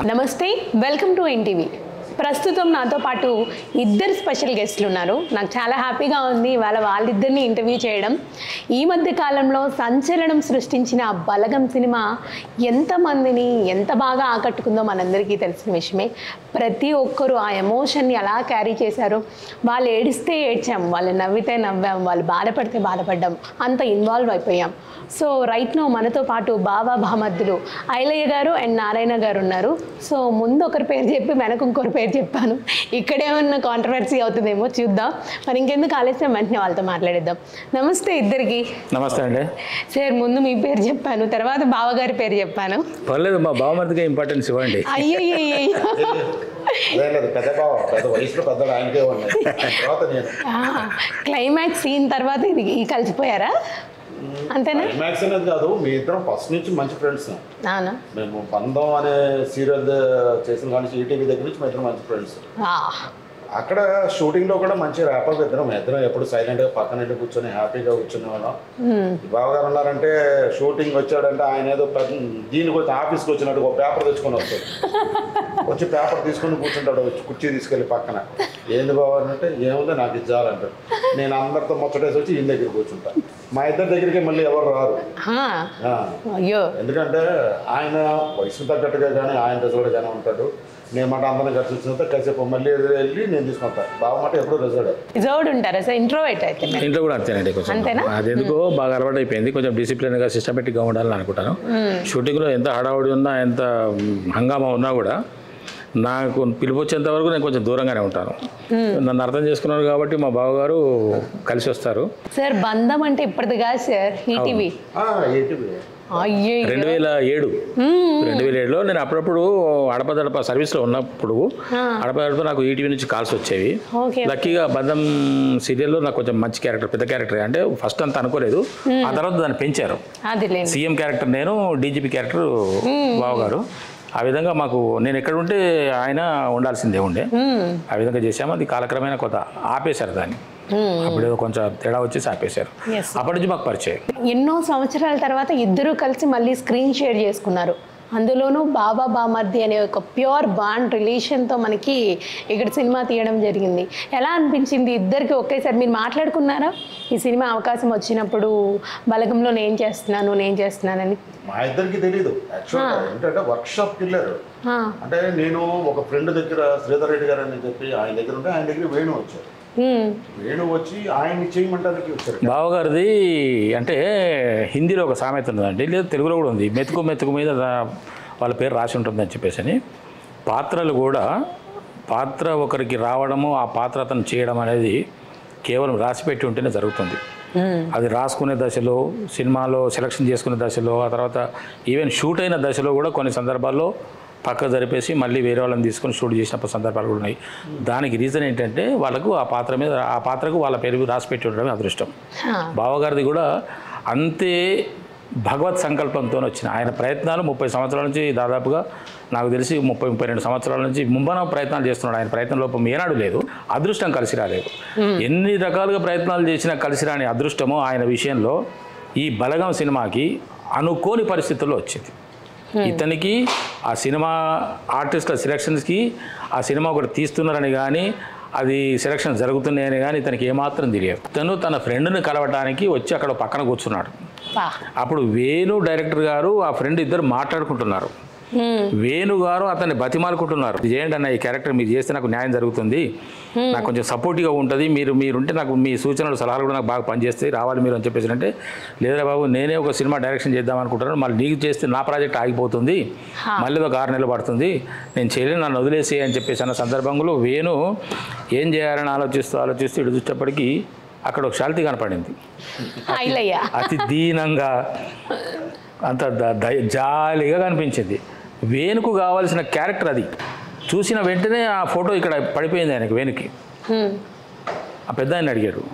నమస్తే welcome to NTV ప్రస్తుతం నాతో పాటు ఇద్దరు స్పెషల్ గెస్ట్లు ఉన్నారు నాకు చాలా హ్యాపీగా ఉంది వాళ్ళ వాళ్ళిద్దరిని ఇంటర్వ్యూ చేయడం ఈ మధ్య కాలంలో సంచలనం సృష్టించిన బలగం సినిమా ఎంతమందిని ఎంత బాగా ఆకట్టుకుందో మనందరికీ తెలిసిన విషయమే ప్రతి ఒక్కరూ ఆ ఎమోషన్ని ఎలా క్యారీ చేశారో వాళ్ళు ఏడిస్తే ఏడ్చాం వాళ్ళు నవ్వితే నవ్వాం వాళ్ళు బాధపడితే బాధపడ్డాం అంత ఇన్వాల్వ్ అయిపోయాం సో రైట్ నో మనతో పాటు బాబా భామద్దులు ఐలయ్య గారు అండ్ నారాయణ గారు ఉన్నారు సో ముందు ఒకరి పేరు చెప్పి వెనక ఇంకొకరి పేరు చెప్పాను ఇక్కడేమన్నా కాంట్రవర్సీ అవుతుందేమో చూద్దాం మరి ఇంకెందుకు ఆలస్యం వెంటనే వాళ్ళతో మాట్లాడేద్దాం నమస్తే ఇద్దరికి నమస్తే అండి సార్ ముందు మీ పేరు చెప్పాను తర్వాత బావగారి పేరు చెప్పాను పర్లేదు మా బావమరిదిగా ఇంపార్టెన్స్ ఇవ్వండి అయ్యయ్యో అదే లేదు పెద్ద బావ పెద్ద వయసులో పెద్దలు ఆయనకే ఉన్నాయి తర్వాత నేను క్లైమాక్స్ సీన్ తర్వాత ఇది ఈ కలిసిపోయారా అంతేనా క్లైమాక్స్ అనేది కాదు మీ ఇద్దరం ఫస్ట్ నుంచి మంచి ఫ్రెండ్స్ అవునా మేము బంధం అనే సీరియల్ చేసిన కానీ ఈటీవీ దగ్గర నుంచి మా ఇద్దరం మంచి ఫ్రెండ్స్ ఆ, అక్కడ షూటింగ్ లో కూడా మంచి ర్యాపర్ ఇద్దరం ఇద్దరం ఎప్పుడు సైలెంట్ గా పక్కన ఇంటి కూర్చొని హ్యాపీగా కూర్చునే వాళ్ళం బావగారు ఉన్నారంటే షూటింగ్ వచ్చాడంటే ఆయన ఏదో పెద్ద దీనికి వచ్చి ఆఫీస్కి వచ్చినట్టు ఒక పేపర్ తెచ్చుకొని వస్తాడు వచ్చి పేపర్ తీసుకొని కూర్చుంటాడు వచ్చి కుర్చీ తీసుకెళ్ళి పక్కన ఏంది బావ అంటే ఏముంది నాకు ఇచ్చాలంటాడు నేను అందరితో ముచ్చటేసి వచ్చి ఈయన దగ్గర కూర్చుంటా మా ఇద్దరి దగ్గరికి మళ్ళీ ఎవరు రారు ఆ, ఆ. అయ్యో ఎందుకంటే ఆయన వయసు తగ్గట్టుగా కానీ ఆయన రిజర్వ్డ్ కానీ ఉంటాడు నేను మాట అందరం కలిసి వచ్చినంత కాసేపు మళ్ళీ వెళ్ళి నేను తీసుకుంటా బావ మాట ఎప్పుడు రిజర్వ్డ్ రిజర్వ్డ్ ఉంటారా సార్ ఇంట్రోవేట్ అయితే మీరు. ఇంట్లో కూడా అంతేనండి కొంచెం అంతేనా? అది ఎందుకో బాగా అలవాటు అయిపోయింది కొంచెం డిసిప్లిన్గా సిస్టమేటిక్గా ఉండాలని అనుకుంటాను షూటింగ్లో ఎంత హడావుడి ఉన్నా ఎంత హంగామా ఉన్నా కూడా నాకు పిలుపు వచ్చేంత వరకు నేను కొంచెం దూరంగానే ఉంటాను నన్ను అర్థం చేసుకున్నారు కాబట్టి మా బావగారు కలిసి వస్తారు సార్ బంధం అంటే ఇప్పటిది కాదు సార్ ఈటీవీ ఏంటివి అయ్యో రెండు వేల ఏడు రెండు వేల ఏడులో నేను అప్పుడప్పుడు అడపదడప సర్వీస్లో ఉన్నప్పుడు అడపదడప నాకు ఈటీవీ నుంచి కాల్స్ వచ్చేవి ఓకే లక్కీగా బంధం సీరియల్లో నాకు కొంచెం మంచి క్యారెక్టర్ పెద్ద క్యారెక్టర్ అంటే ఫస్ట్ అంత అనుకోలేదు ఆ తర్వాత దాన్ని పెంచారు అదిలేండి సీఎం క్యారెక్టర్ నేను డీజీపీ క్యారెక్టర్ బావగారు ఆ విధంగా మాకు నేను ఎక్కడ ఉంటే ఆయన ఉండాల్సిందే ఉండే ఆ విధంగా చేసాము అది కాలక్రమేణా కొంత ఆపేశారు దాన్ని అప్పుడు ఏదో కొంచెం తేడా వచ్చేసి ఆపేశారు Yes. అప్పటి నుంచి మాకు పరిచయం ఎన్నో సంవత్సరాల తర్వాత ఇద్దరు కలిసి మళ్ళీ స్క్రీన్ షేర్ చేసుకున్నారు అందులోనూ బాబా బామర్ది అనే ఒక ప్యూర్ బాండ్ రిలేషన్తో మనకి ఇక్కడ సినిమా తీయడం జరిగింది ఎలా అనిపించింది ఇద్దరికి ఒకేసారి మీరు మాట్లాడుకున్నారా ఈ సినిమా అవకాశం వచ్చినప్పుడు బలగంలో నేను చేస్తున్నాను నేను చేస్తున్నానని మా ఇద్దరికి తెలియదు యాక్చువల్గా ఏంటంటే వర్క్ షాప్కి వెళ్ళారు ఆ, అంటే నేను ఒక ఫ్రెండ్ దగ్గర శ్రీధర్ రెడ్డి గారు అని చెప్పి ఆయన దగ్గర ఉంటే ఆయన దగ్గర వేణు వచ్చారు ఉమ్, వేణు వచ్చి ఆయన్ని చేయమంటానికి వచ్చారు బావగారిది అంటే హిందీలో ఒక సామెత ఉన్నదండి లేదా తెలుగులో కూడా ఉంది మెతుకు మెతుకు మీద దా- వాళ్ళ పేరు రాసి ఉంటుందని చెప్పేసి అని పాత్రలు కూడా పాత్ర ఒకరికి రావడము ఆ పాత్ర అతను చేయడం అనేది కేవలం రాసి పెట్టి ఉంటేనే జరుగుతుంది అది రాసుకునే దశలో సినిమాలో సెలక్షన్ చేసుకునే దశలో ఆ తర్వాత ఈవెన్ షూట్ అయిన దశలో కూడా కొన్ని సందర్భాల్లో పక్క జరిపేసి మళ్ళీ వేరే వాళ్ళని తీసుకొని షూట్ చేసినప్పుడు సందర్భాలు కూడా ఉన్నాయి దానికి రీజన్ ఏంటంటే వాళ్ళకు ఆ పాత్ర మీద ఆ పాత్రకు వాళ్ళ పేరు రాసి పెట్టి ఉండడమే అదృష్టం ఆ, బావగారిది కూడా అంతే భగవత్ సంకల్పంతో వచ్చిన ఆయన ప్రయత్నాలు ముప్పై సంవత్సరాల నుంచి దాదాపుగా నాకు తెలిసి ముప్పై ముప్పై రెండు సంవత్సరాల నుంచి ముంబన ప్రయత్నాలు చేస్తున్నాడు ఆయన ప్రయత్నం లోపం ఏనాడు లేదు అదృష్టం కలిసి రాలేదు ఎన్ని రకాలుగా ప్రయత్నాలు చేసినా కలిసి రాని అదృష్టము ఆయన విషయంలో ఈ బలగం సినిమాకి అనుకోని పరిస్థితుల్లో వచ్చింది ఇతనికి ఆ సినిమా ఆర్టిస్టుల సెలక్షన్స్కి ఆ సినిమా ఒకటి తీస్తున్నారని కానీ అది సెలక్షన్ జరుగుతున్నాయని కానీ ఇతనికి ఏమాత్రం తెలియదు తను తన ఫ్రెండ్ని కలవడానికి వచ్చి అక్కడ పక్కన కూర్చున్నాడు పా. అప్పుడు వేణు డైరెక్టర్ గారు ఆ ఫ్రెండ్ ఇద్దరు మాట్లాడుకుంటున్నారు ఉమ్, వేణు గారు అతన్ని బతిమాలుకుంటున్నారు ఇది చేయండి అన్న ఈ క్యారెక్టర్ మీరు చేస్తే నాకు న్యాయం జరుగుతుంది నాకు కొంచెం సపోర్టివ్గా ఉంటుంది మీరు మీరుంటే నాకు మీ సూచనలు సలహాలు కూడా నాకు బాగా పనిచేస్తాయి రావాలి మీరు అని చెప్పేసి అంటే లేదురా బాబు నేనే ఒక సినిమా డైరెక్షన్ చేద్దాం అనుకుంటున్నాను మళ్ళీ నీకు చేస్తే నా ప్రాజెక్ట్ ఆగిపోతుంది మళ్ళీ ఒక ఆరు నెలలు పడుతుంది నేను చేయలేను నన్ను వదిలేసి అని చెప్పేసి అన్న సందర్భంలో వేణు ఏం చేయాలని ఆలోచిస్తూ ఆలోచిస్తూ ఇటు చూసేటప్పటికి అక్కడ ఒక శాలిటీ కనపడింది ఐలయ్య అతి దీనంగా అంత ద- దయ జాలిగా కనిపించింది వేణుకు కావాల్సిన క్యారెక్టర్ అది చూసిన వెంటనే ఆ ఫోటో ఇక్కడ పడిపోయింది ఆయనకి వేణుకి ఉమ్, ఆ పెద్ద ఆయన అడిగాడు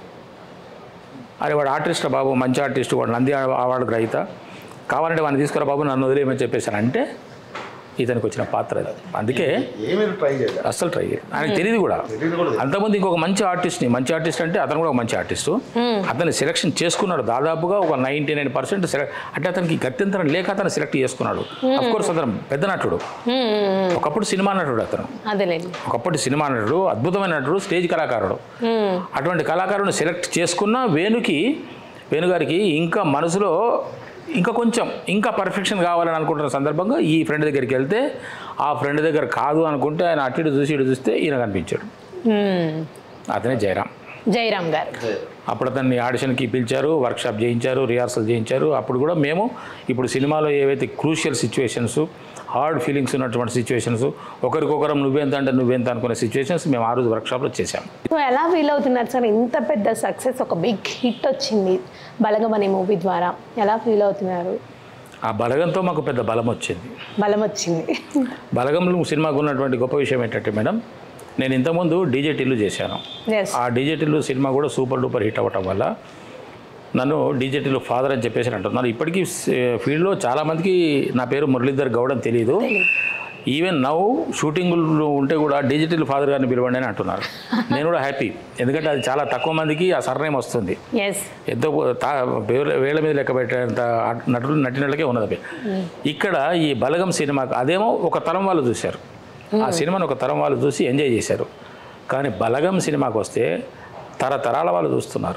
అరే వాడు ఆర్టిస్ట్ బాబు మంచి ఆర్టిస్ట్ వాడు నంది అవార్డు గ్రహీత కావాలంటే వాడిని తీసుకురా బాబు నన్ను వదిలేయమని చెప్పేశాను అంటే ఇతనికి వచ్చిన పాత్ర అది అందుకే ఏమీ ట్రై చేయలేదు అస్సలు ట్రై చేయలేదు ఆయనకు తెలియదు కూడా తెలియదు కూడా అంతకుముందు ఇంకొక మంచి ఆర్టిస్ట్ని మంచి ఆర్టిస్ట్ అంటే అతను కూడా ఒక మంచి ఆర్టిస్టు అతన్ని సెలెక్షన్ చేసుకున్నాడు దాదాపుగా ఒక నైంటీ నైన్ పర్సెంట్ సెలెక్ట్ అంటే అతనికి గత్యంతరం లేక అతను సెలెక్ట్ చేసుకున్నాడు అఫ్ కోర్స్ అతను పెద్ద నటుడు ఒకప్పుడు సినిమా నటుడు అతను అదేలేండి ఒకప్పటి సినిమా నటుడు అద్భుతమైన నటుడు స్టేజ్ కళాకారుడు అటువంటి కళాకారుని సెలెక్ట్ చేసుకున్న వేణుకి వేణుగారికి ఇంకా మనసులో ఇంకా కొంచెం ఇంకా పర్ఫెక్షన్ కావాలని అనుకుంటున్న సందర్భంగా ఈ ఫ్రెండ్ దగ్గరికి వెళ్తే ఆ ఫ్రెండ్ దగ్గర కాదు అనుకుంటే ఆయన అటు ఇటు చూసి ఇటు చూస్తే ఈయన కనిపించాడు మ్మ్. అతనే జయరాం జయరామ్ గారు అప్పుడు అతన్ని ఆడిషన్కి పిలిచారు వర్క్షాప్ చేయించారు రిహార్సల్ చేయించారు అప్పుడు కూడా మేము ఇప్పుడు సినిమాలో ఏవైతే క్రూషియల్ సిచ్యువేషన్స్ హార్డ్ ఫీలింగ్స్ ఉన్నటువంటి సిచ్యువేషన్స్ ఒకరికొకరం నువ్వెంత అంటే నువ్వెంత అనుకునే సిచ్యువేషన్స్ మేము ఆ రోజు వర్క్షాప్లో చేశాం సో ఎలా ఫీల్ అవుతున్నారు సార్ ఇంత పెద్ద సక్సెస్ ఒక బిగ్ హిట్ వచ్చింది బలగం అనే మూవీ ద్వారా ఎలా ఫీల్ అవుతున్నారు ఆ బలగంతో మాకు పెద్ద బలం వచ్చింది బలం వచ్చింది బలగంలో సినిమాకు ఉన్నటువంటి గొప్ప విషయం ఏంటంటే మేడం నేను ఇంతకుముందు డీజే టిల్లు చేశాను ఎస్ ఆ డీజే టిల్లు సినిమా కూడా సూపర్ డూపర్ హిట్ అవ్వటం వల్ల నన్ను డీజే టిల్లు ఫాదర్ అని చెప్పేసి అంటున్నారు ఇప్పటికీ ఫీల్డ్లో చాలామందికి నా పేరు మురళీధర్ గౌడ్ అని తెలియదు ఈవెన్ నౌ షూటింగ్లు ఉంటే కూడా డిజిటల్ ఫాదర్ గారిని పిలవండి అని అంటున్నారు నేను కూడా హ్యాపీ ఎందుకంటే అది చాలా తక్కువ మందికి ఆ సర్నేమ్ వస్తుంది ఎస్ ఎంతో తా- వేల- వేల మీద లెక్క పెట్టేంత ఆ- నటులు నటినట్లకే ఉన్నది అది. ఇక్కడ ఈ బలగం సినిమాకు అదేమో ఒక తరం వాళ్ళు చూశారు ఆ సినిమాను ఒక తరం వాళ్ళు చూసి ఎంజాయ్ చేశారు కానీ బలగం సినిమాకి వస్తే తరతరాల వాళ్ళు చూస్తున్నారు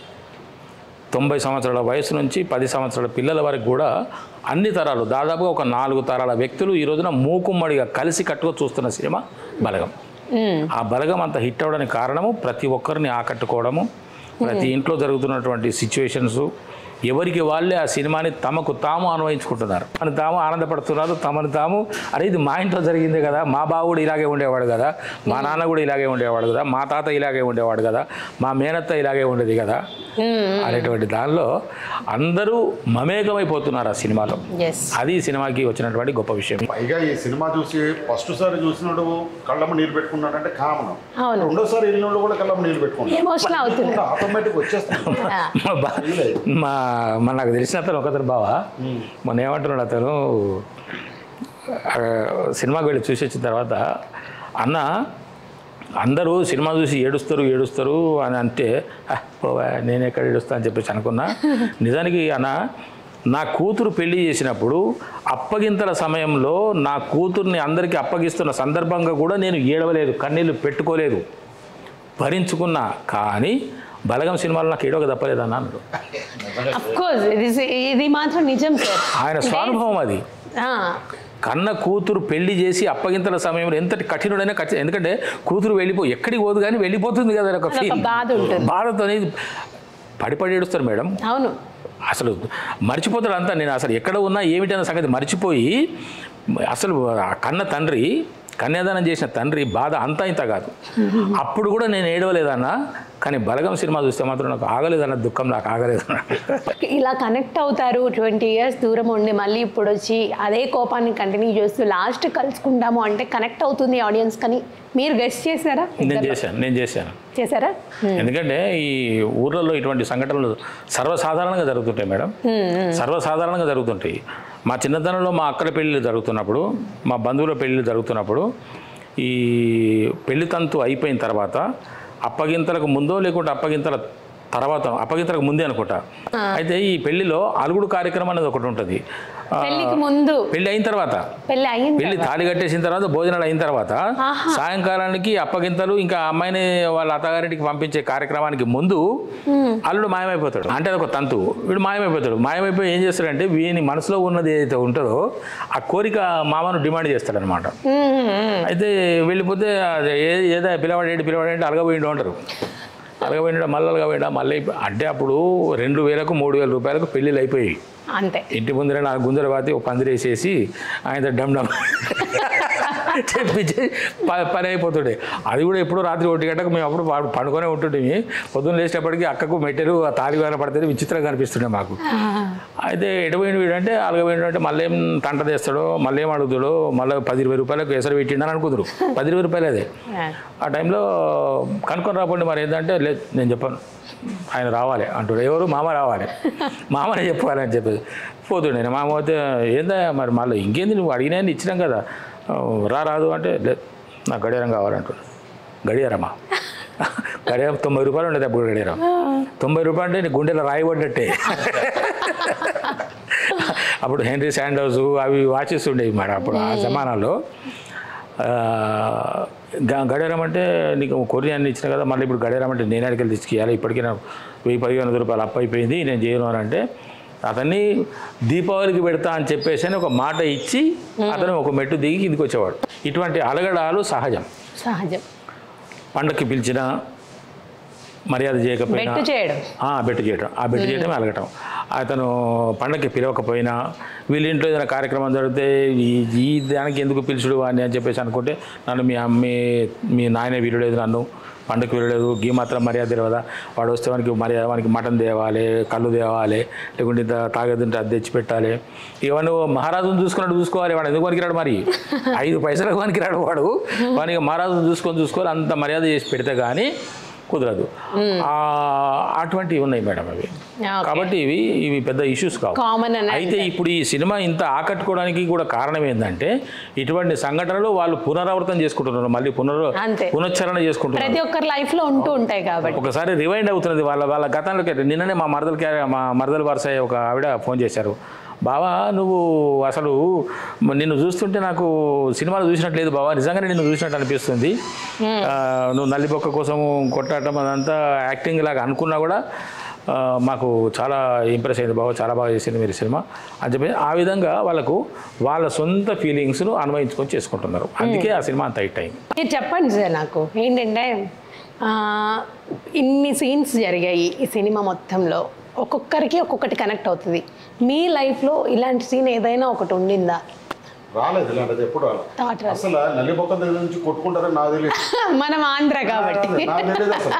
తొంభై సంవత్సరాల వయసు నుంచి పది సంవత్సరాల పిల్లల వరకు కూడా అన్ని తరాలు దాదాపుగా ఒక నాలుగు తరాల వ్యక్తులు ఈ రోజున మూకుమ్మడిగా కలిసి కట్టుగా చూస్తున్న సినిమా బలగం ఆ బలగం అంత హిట్ అవ్వడానికి కారణము ప్రతి ఒక్కరిని ఆకట్టుకోవడము ప్రతి ఇంట్లో జరుగుతున్నటువంటి సిచ్యువేషన్స్ ఎవరికి వాళ్ళే ఆ సినిమాని తమకు తాము అన్వయించుకుంటున్నారు తమను తాము ఆనందపడుతున్నారు తమను తాము అరే ఇది మా ఇంట్లో జరిగిందే కదా మా బావ కూడా ఇలాగే ఉండేవాడు కదా మా నాన్న కూడా ఇలాగే ఉండేవాడు కదా మా తాత ఇలాగే ఉండేవాడు కదా మా మేనత్త ఇలాగే ఉండేది కదా అనేటువంటి దానిలో అందరూ మమేకమైపోతున్నారు ఆ సినిమాలో ఎస్ అది ఈ సినిమాకి వచ్చినటువంటి గొప్ప విషయం పైగా ఈ సినిమా చూసి ఫస్ట్ సారి చూసినోడు కళ్ళమ్మ నీళ్ళు పెట్టుకున్నాడు అంటే కామన్ అవును. రెండోసారి వెళ్ళినోడు కూడా కళ్ళమ్మ నీళ్ళు పెట్టుకున్నాడు ఎమోషనల్ అవుతుంది ఆటోమేటిక్ వచ్చేస్తాను ఆ, మా బా- మా మా నాకు తెలిసిన అతను ఒకతను బావా మొన్న ఏమంటున్నాడు అతను ఆ, సినిమాకి వెళ్ళి చూసి వచ్చిన తర్వాత అన్న అందరూ సినిమా చూసి ఏడుస్తారు ఏడుస్తారు అని అంటే "ఆ, పోవా నేను ఎక్కడ ఏడుస్తా అని చెప్పేసి అనుకున్నా నిజానికి అన్న నా కూతురు పెళ్లి చేసినప్పుడు అప్పగింతల సమయంలో నా కూతుర్ని అందరికీ అప్పగిస్తున్న సందర్భంగా కూడా నేను ఏడవలేదు కన్నీళ్ళు పెట్టుకోలేదు భరించుకున్నా కానీ బలగం సినిమాలో నాకు ఏడవక తప్పలేదన్న అన్నాడు అఫ్ కోర్స్ ఇది ఇది మాత్రం నిజం సార్ ఆయన స్వానుభవం అది ఆ, కన్న కూతురు పెళ్లి చేసి అప్పగింతల సమయంలో ఎంతటి కఠినుడైనా కఠి ఎందుకంటే కూతురు వెళ్ళిపో ఎక్కడికి పోదు కానీ వెళ్ళిపోతుంది కదా ఒక అదొక ఫీల్ బాధ ఉంటుంది. బాధతో పడి పడి ఏడుస్తారు మేడం అవును అసలు మర్చిపోతాడు అంతా నేను అసలు ఎక్కడ ఉన్నా ఏమిటన్న సంగతి మర్చిపోయి అసలు ఆ కన్న తండ్రి కన్యాదానం చేసిన తండ్రి బాధ అంతా ఇంత కాదు అప్పుడు కూడా నేను ఏడవలేదన్నా కానీ బలగం సినిమా చూస్తే మాత్రం నాకు ఆగలేదన్న దుఃఖం నాకు ఆగలేదన్న ఇలా కనెక్ట్ అవుతారు ట్వంటీ ఇయర్స్ దూరం ఉండి మళ్ళీ ఇప్పుడు వచ్చి అదే కోపాన్ని కంటిన్యూ చేస్తూ లాస్ట్ కలుసుకుంటాము అంటే కనెక్ట్ అవుతుంది ఆడియన్స్ కానీ మీరు గెస్ట్ చేశారా నేను చేశాను నేను చేశాను చేశారా ఎందుకంటే ఈ ఊర్లలో ఇటువంటి సంఘటనలు సర్వసాధారణంగా జరుగుతుంటాయి మేడం సర్వసాధారణంగా జరుగుతుంటాయి మా చిన్నతనంలో మా అక్కడ పెళ్ళిళ్ళు జరుగుతున్నప్పుడు మా బంధువుల పెళ్ళిళ్ళు జరుగుతున్నప్పుడు ఈ పెళ్లి తంతు అయిపోయిన తర్వాత అప్పగింతలకు ముందో లేకుంటే అప్పగింతల తర్వాత అప్పగింతలకు ముందే అనుకుంటా అయితే ఈ పెళ్లిలో అలుగుడు కార్యక్రమం అనేది ఒకటి ఉంటుంది ఆ, పెళ్ళికి ముందు పెళ్లి అయిన తర్వాత పెళ్ళి అయ్యింది పెళ్లి తాళి కట్టేసిన తర్వాత భోజనాలు అయిన తర్వాత ఆహా. సాయంకాలానికి అప్పగింతలు ఇంకా ఆ అమ్మాయిని వాళ్ళ అత్తగారింటికి పంపించే కార్యక్రమానికి ముందు అల్లుడు మాయమైపోతాడు అంటే అదొక తంతు వీడు మాయమైపోతాడు మాయమైపోయి ఏం చేస్తాడంటే వీని మనసులో ఉన్నది ఏదైతే ఉంటుందో ఆ కోరిక మామను డిమాండ్ చేస్తాడనమాట అయితే వెళ్ళిపోతే అది ఏ- ఏదో పిల్లవాడు ఏంటి పిల్లవాడు ఏంటి అలగబోయిండు అంటారు అలగబోయిండా మళ్ళీ అలగబోయిండా మళ్ళీ అంటే అప్పుడు రెండు వేలకు మూడు వేల రూపాయలకు పెళ్ళిళ్ళు అయిపోయాయి అంతే ఇంటి ముందర నా గుంజర పాతి ఒక పందిరేసేసి ఆయన డమ్ డమ్ చెప్పించి ప- పని అయిపోతుండే అది కూడా ఎప్పుడో రాత్రి ఒంటి గంటకు మేము అప్పుడు పడు- పండుకొనే ఉంటుంటే పొద్దున్న లేచేటప్పటికి అక్కకు మెట్టెలు ఆ తాలి వేల పడితే విచిత్రంగా కనిపిస్తుండే మాకు అయితే ఎడపోయిన వీడంటే అలగపోయిన అంటే మళ్ళీ ఏం తంట తెస్తాడో మళ్ళీ ఏం అడుగుతాడో మళ్ళీ పది ఇరవై రూపాయలకు ఎసరు పెట్టిండని అనుకుందరు పది ఇరవై రూపాయలు అదే ఆ టైంలో కనుక్కొని రాకండి మరి ఏంటంటే లేదు నేను చెప్పాను ఆయన రావాలి అంటాడు ఎవరు మామ రావాలి మామనే చెప్పాలి అని చెప్పేసి పోతుండే నేను మామ పోతే ఏందా మరి మళ్ళీ ఇంకేంది నువ్వు అడిగినా ఇచ్చినాం కదా రా రాదు అంటే లేదు నాకు గడియారం కావాలంటాడు గడియారమా గడియారం తొంభై రూపాయలు ఉండేది అప్పుడు గడియారం తొంభై రూపాయలు అంటే నీ గుండెలో రాయబడ్డట్టే అప్పుడు హెన్రీ శాండర్స్ అవి వాచెస్ ఉండేవి మేడం అప్పుడు ఆ జమానాలో ఆ, గ- గడియారం అంటే నీకు కొరియన్ ఇచ్చిన కదా మళ్ళీ ఇప్పుడు గడియారం అంటే నేను అడిగి తీసుకెళ్ళాలి ఇప్పటికీ నాకు వెయ్యి పదిహేను వందల రూపాయలు అప్పు అయిపోయింది నేను చేయను అని అంటే అతన్ని దీపావళికి పెడతా అని చెప్పేసి అని ఒక మాట ఇచ్చి అతను ఒక మెట్టు దిగి కిందికి వచ్చేవాడు ఇటువంటి అలగడాలు సహజం సహజం పండక్కి పిలిచిన మర్యాద చేయకపోయినా బెట్టు చేయడం ఆ, బెట్టు చేయటం ఆ బెట్టు చేయటం అలగటం అతను పండగకి పిలవకపోయినా వీళ్ళ ఇంట్లో ఏదైనా కార్యక్రమం జరిగితే ఈ ఈ దానికి ఎందుకు పిలుచుడు అని అని చెప్పేసి అనుకుంటే నన్ను మీ అమ్మే మీ నాయన వీలులేదు నన్ను పండుగ వీలులేదు గీ మాత్రం మర్యాద తెలియదా వాడు వస్తే వానికి మర్యాద వానికి మటన్ తేవాలి కళ్ళు తేవాలి లేకుంటే ఇంత తాగేదంటే అది తెచ్చి పెట్టాలి ఇవన్నీ మహారాజును చూసుకున్నట్టు చూసుకోవాలి వాడు ఎందుకు పనికిరాడు మరి ఐదు పైసలకు పనికిరాడు వాడు వానికి మహారాజును చూసుకొని చూసుకోవాలి అంత మర్యాద చేసి పెడితే కానీ కుదరదు ఆ, అటువంటివి ఉన్నాయి మేడం అవి Okay. కాబట్టి ఇవి ఇవి పెద్ద ఇష్యూస్ కావు కామన్ అని అయితే ఇప్పుడు ఈ సినిమా ఇంత ఆకట్టుకోవడానికి కూడా కారణం ఏంటంటే ఇటువంటి సంఘటనలు వాళ్ళు పునరావృతం చేసుకుంటున్నారు మళ్ళీ పునరు అంతే. పునశ్చరణ చేసుకుంటున్నారు ప్రతి ఒక్కరి లైఫ్ లో ఉంటూ ఉంటాయి కాబట్టి ఒకసారి రివైండ్ అవుతున్నది వాళ్ళ వాళ్ళ గతంలోకి నిన్ననే మా మరదలకి మా మరదల వరుసయ్య ఒక ఆవిడ ఫోన్ చేశారు బావా నువ్వు అసలు నిన్ను చూస్తుంటే నాకు సినిమాలు చూసినట్లేదు బావా నిజంగానే నిన్ను చూసినట్టు అనిపిస్తుంది ఆ, నువ్వు నల్లిబొక్క కోసం కొట్టాటం అదంతా యాక్టింగ్ లాగా అనుకున్నా కూడా ఆ, మాకు చాలా ఇంప్రెస్ అయింది బాబు చాలా బాగా చేసింది మీరు సినిమా అని చెప్పి ఆ విధంగా వాళ్ళకు వాళ్ళ సొంత ఫీలింగ్స్ను అన్వయించుకొని చేసుకుంటున్నారు అందుకే ఆ సినిమా అంత హిట్ అయింది మీరు చెప్పండి సార్ నాకు ఏంటంటే ఆ, ఇన్ని సీన్స్ జరిగాయి ఈ సినిమా మొత్తంలో ఒక్కొక్కరికి ఒక్కొక్కటి కనెక్ట్ అవుతుంది మీ లైఫ్లో ఇలాంటి సీన్ ఏదైనా ఒకటి ఉండిందా రాలేదు ఇలాంటిది ఎప్పుడు రాలేదు థాట్ రాదు అసలు నల్లిబొక్క దగ్గర నుంచి కొట్టుకుంటారని నాకు తెలియదు మనం ఆంధ్ర కాబట్టి నాకు తెలియదు అసలు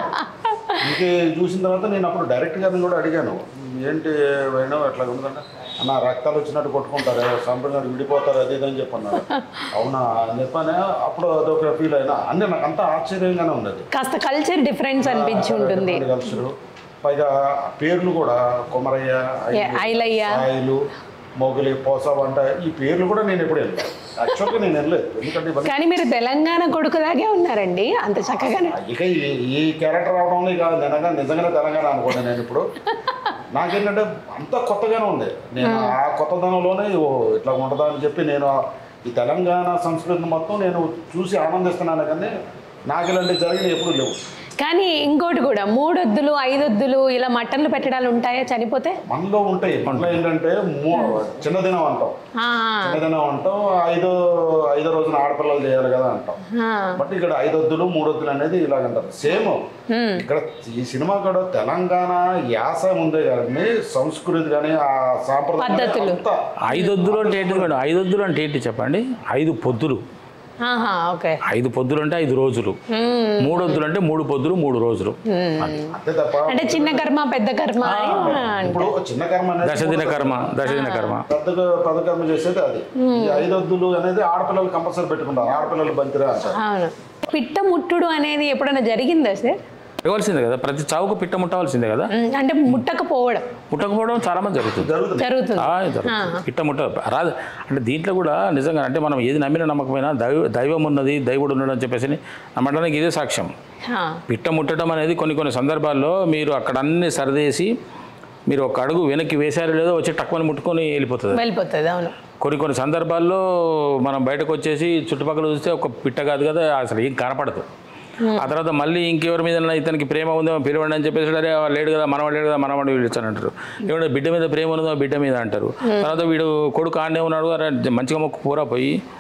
ఇంకే చూసిన తర్వాత నేను అప్పుడు డైరెక్ట్ గారిని కూడా అడిగాను ఏంటి వేణు అట్లా ఉందంటే నా రక్తాలు వచ్చినట్టు కొట్టుకుంటారు సంపూర్ణ విడిపోతారు అది ఇది అని చెప్పన్నారు అవునా అని చెప్పానే అప్పుడు అదొక ఫీల్ అయినా అంటే నాకు అంతా ఆశ్చర్యంగానే ఉన్నది కాస్త కల్చర్ డిఫరెన్స్ అనిపించి ఉంటుంది కలుసురు పైగా పేర్లు కూడా కొమరయ్య ఏ, ఐలయ్య. సాయిలు మొగలి పోస వంట ఈ పేర్లు కూడా నేను ఎప్పుడు వెళ్ళలేదు యాక్చువల్గా నేను వెళ్ళలేదు ఎందుకంటే ఇవన్నీ కానీ మీరు తెలంగాణ కొడుకులాగే ఉన్నారండి అంత చక్కగానే ఇక ఈ ఈ క్యారెక్టర్ రావడం ఇక నిజంగా నిజంగానే తెలంగాణ అనుకోండి నేను ఇప్పుడు నాకేంటంటే అంత కొత్తగానే ఉంది నేను ఆ కొత్తదనంలోనే ఓ ఇట్లా ఉంటుందా అని చెప్పి నేను ఈ తెలంగాణ సంస్కృతిని మొత్తం నేను చూసి ఆనందిస్తున్నాను కానీ నాకు ఇలాంటివి జరిగిన ఎప్పుడు లేవు కానీ ఇంకోటి కూడా మూడొద్దులు ఐదొద్దులు ఇలా మటన్లు పెట్టడాలు ఉంటాయా చనిపోతే మనలో ఉంటాయి మనలో ఏంటంటే మూ- చిన్నదినం అంటాం ఆ, చిన్నదినం అంటాం ఐదో ఐదో రోజున ఆడపిల్లలు చేయాలి కదా అంటాం ఆ, బట్ ఇక్కడ ఐదొద్దులు మూడొద్దులు అనేది ఇలాగంటారు సేమ్ ఇక్కడ ఈ సినిమా కూడా తెలంగాణ యాస ఉందే కానీ సంస్కృతి కానీ ఆ సాంప్రదాయం పద్ధతులు. అంతా ఐదొద్దులు అంటే ఏంటి మేడం ఐదొద్దులు అంటే ఏంటి చెప్పండి ఐదు పొద్దులు ఆహా ఓకే ఐదు పొద్దులు అంటే ఐదు రోజులు మూడు వద్దులు అంటే మూడు పొద్దులు మూడు రోజులు అంతే తప్ప అంటే చిన్న కర్మ పెద్ద కర్మ అని అంటే ఇప్పుడు చిన్న కర్మ అనేది దశదిన కర్మ దశదిన కర్మ పెద్ద పెద్ద కర్మ చేసేది అది ఈ ఐదొద్దులు అనేది ఆడపిల్లలు కంపల్సరీ పెట్టుకుంటారు ఆడపిల్లలు బంతిరా అంటారు అవును పిట్ట ముట్టుడు అనేది ఎప్పుడైనా జరిగిందా సార్ ఇవ్వాల్సిందే కదా ప్రతి చావుకు పిట్ట ముట్టవలసిందే కదా ఉమ్, అంటే ముట్టకపోవడం ముట్టకపోవడం చాలా మంది జరుగుతుంది జరుగుతుంది జరుగుతుంది ఆ, జరుగుతుంది. పిట్ట ముట్ట రాదు అంటే దీంట్లో కూడా నిజంగా అంటే మనం ఏది నమ్మిన నమ్మకమైనా దైవ దైవం ఉన్నది దైవుడు ఉన్నాడు అని చెప్పేసి నమ్మడానికి ఇదే సాక్ష్యం ఆ, పిట్ట ముట్టడం అనేది కొన్ని కొన్ని సందర్భాల్లో మీరు అక్కడ అన్ని సరిదేసి మీరు ఒక అడుగు వెనక్కి వేశారో లేదో వచ్చి టక్కుని ముట్టుకొని వెళ్ళిపోతుంది వెళ్ళిపోతుంది అవును కొన్ని కొన్ని సందర్భాల్లో మనం బయటకు వచ్చేసి చుట్టుపక్కల చూస్తే ఒక పిట్ట కాదు కదా అసలు ఏం కనపడదు ఆ తర్వాత మళ్ళీ ఇంకెవరి మీద ఇతనికి ప్రేమ ఉందో పిలవండి అని చెప్పేసి అరే వాడు లేడు కదా మనవాడు లేడు కదా మనవాడు పిలిచాను అంటారు ఏమంటే బిడ్డ మీద ప్రేమ ఉన్నదో బిడ్డ మీద అంటారు తర్వాత వీడు కొడుకు ఆడనే ఉన్నాడు అరే మంచిగా మొక్కు పూరా పోయి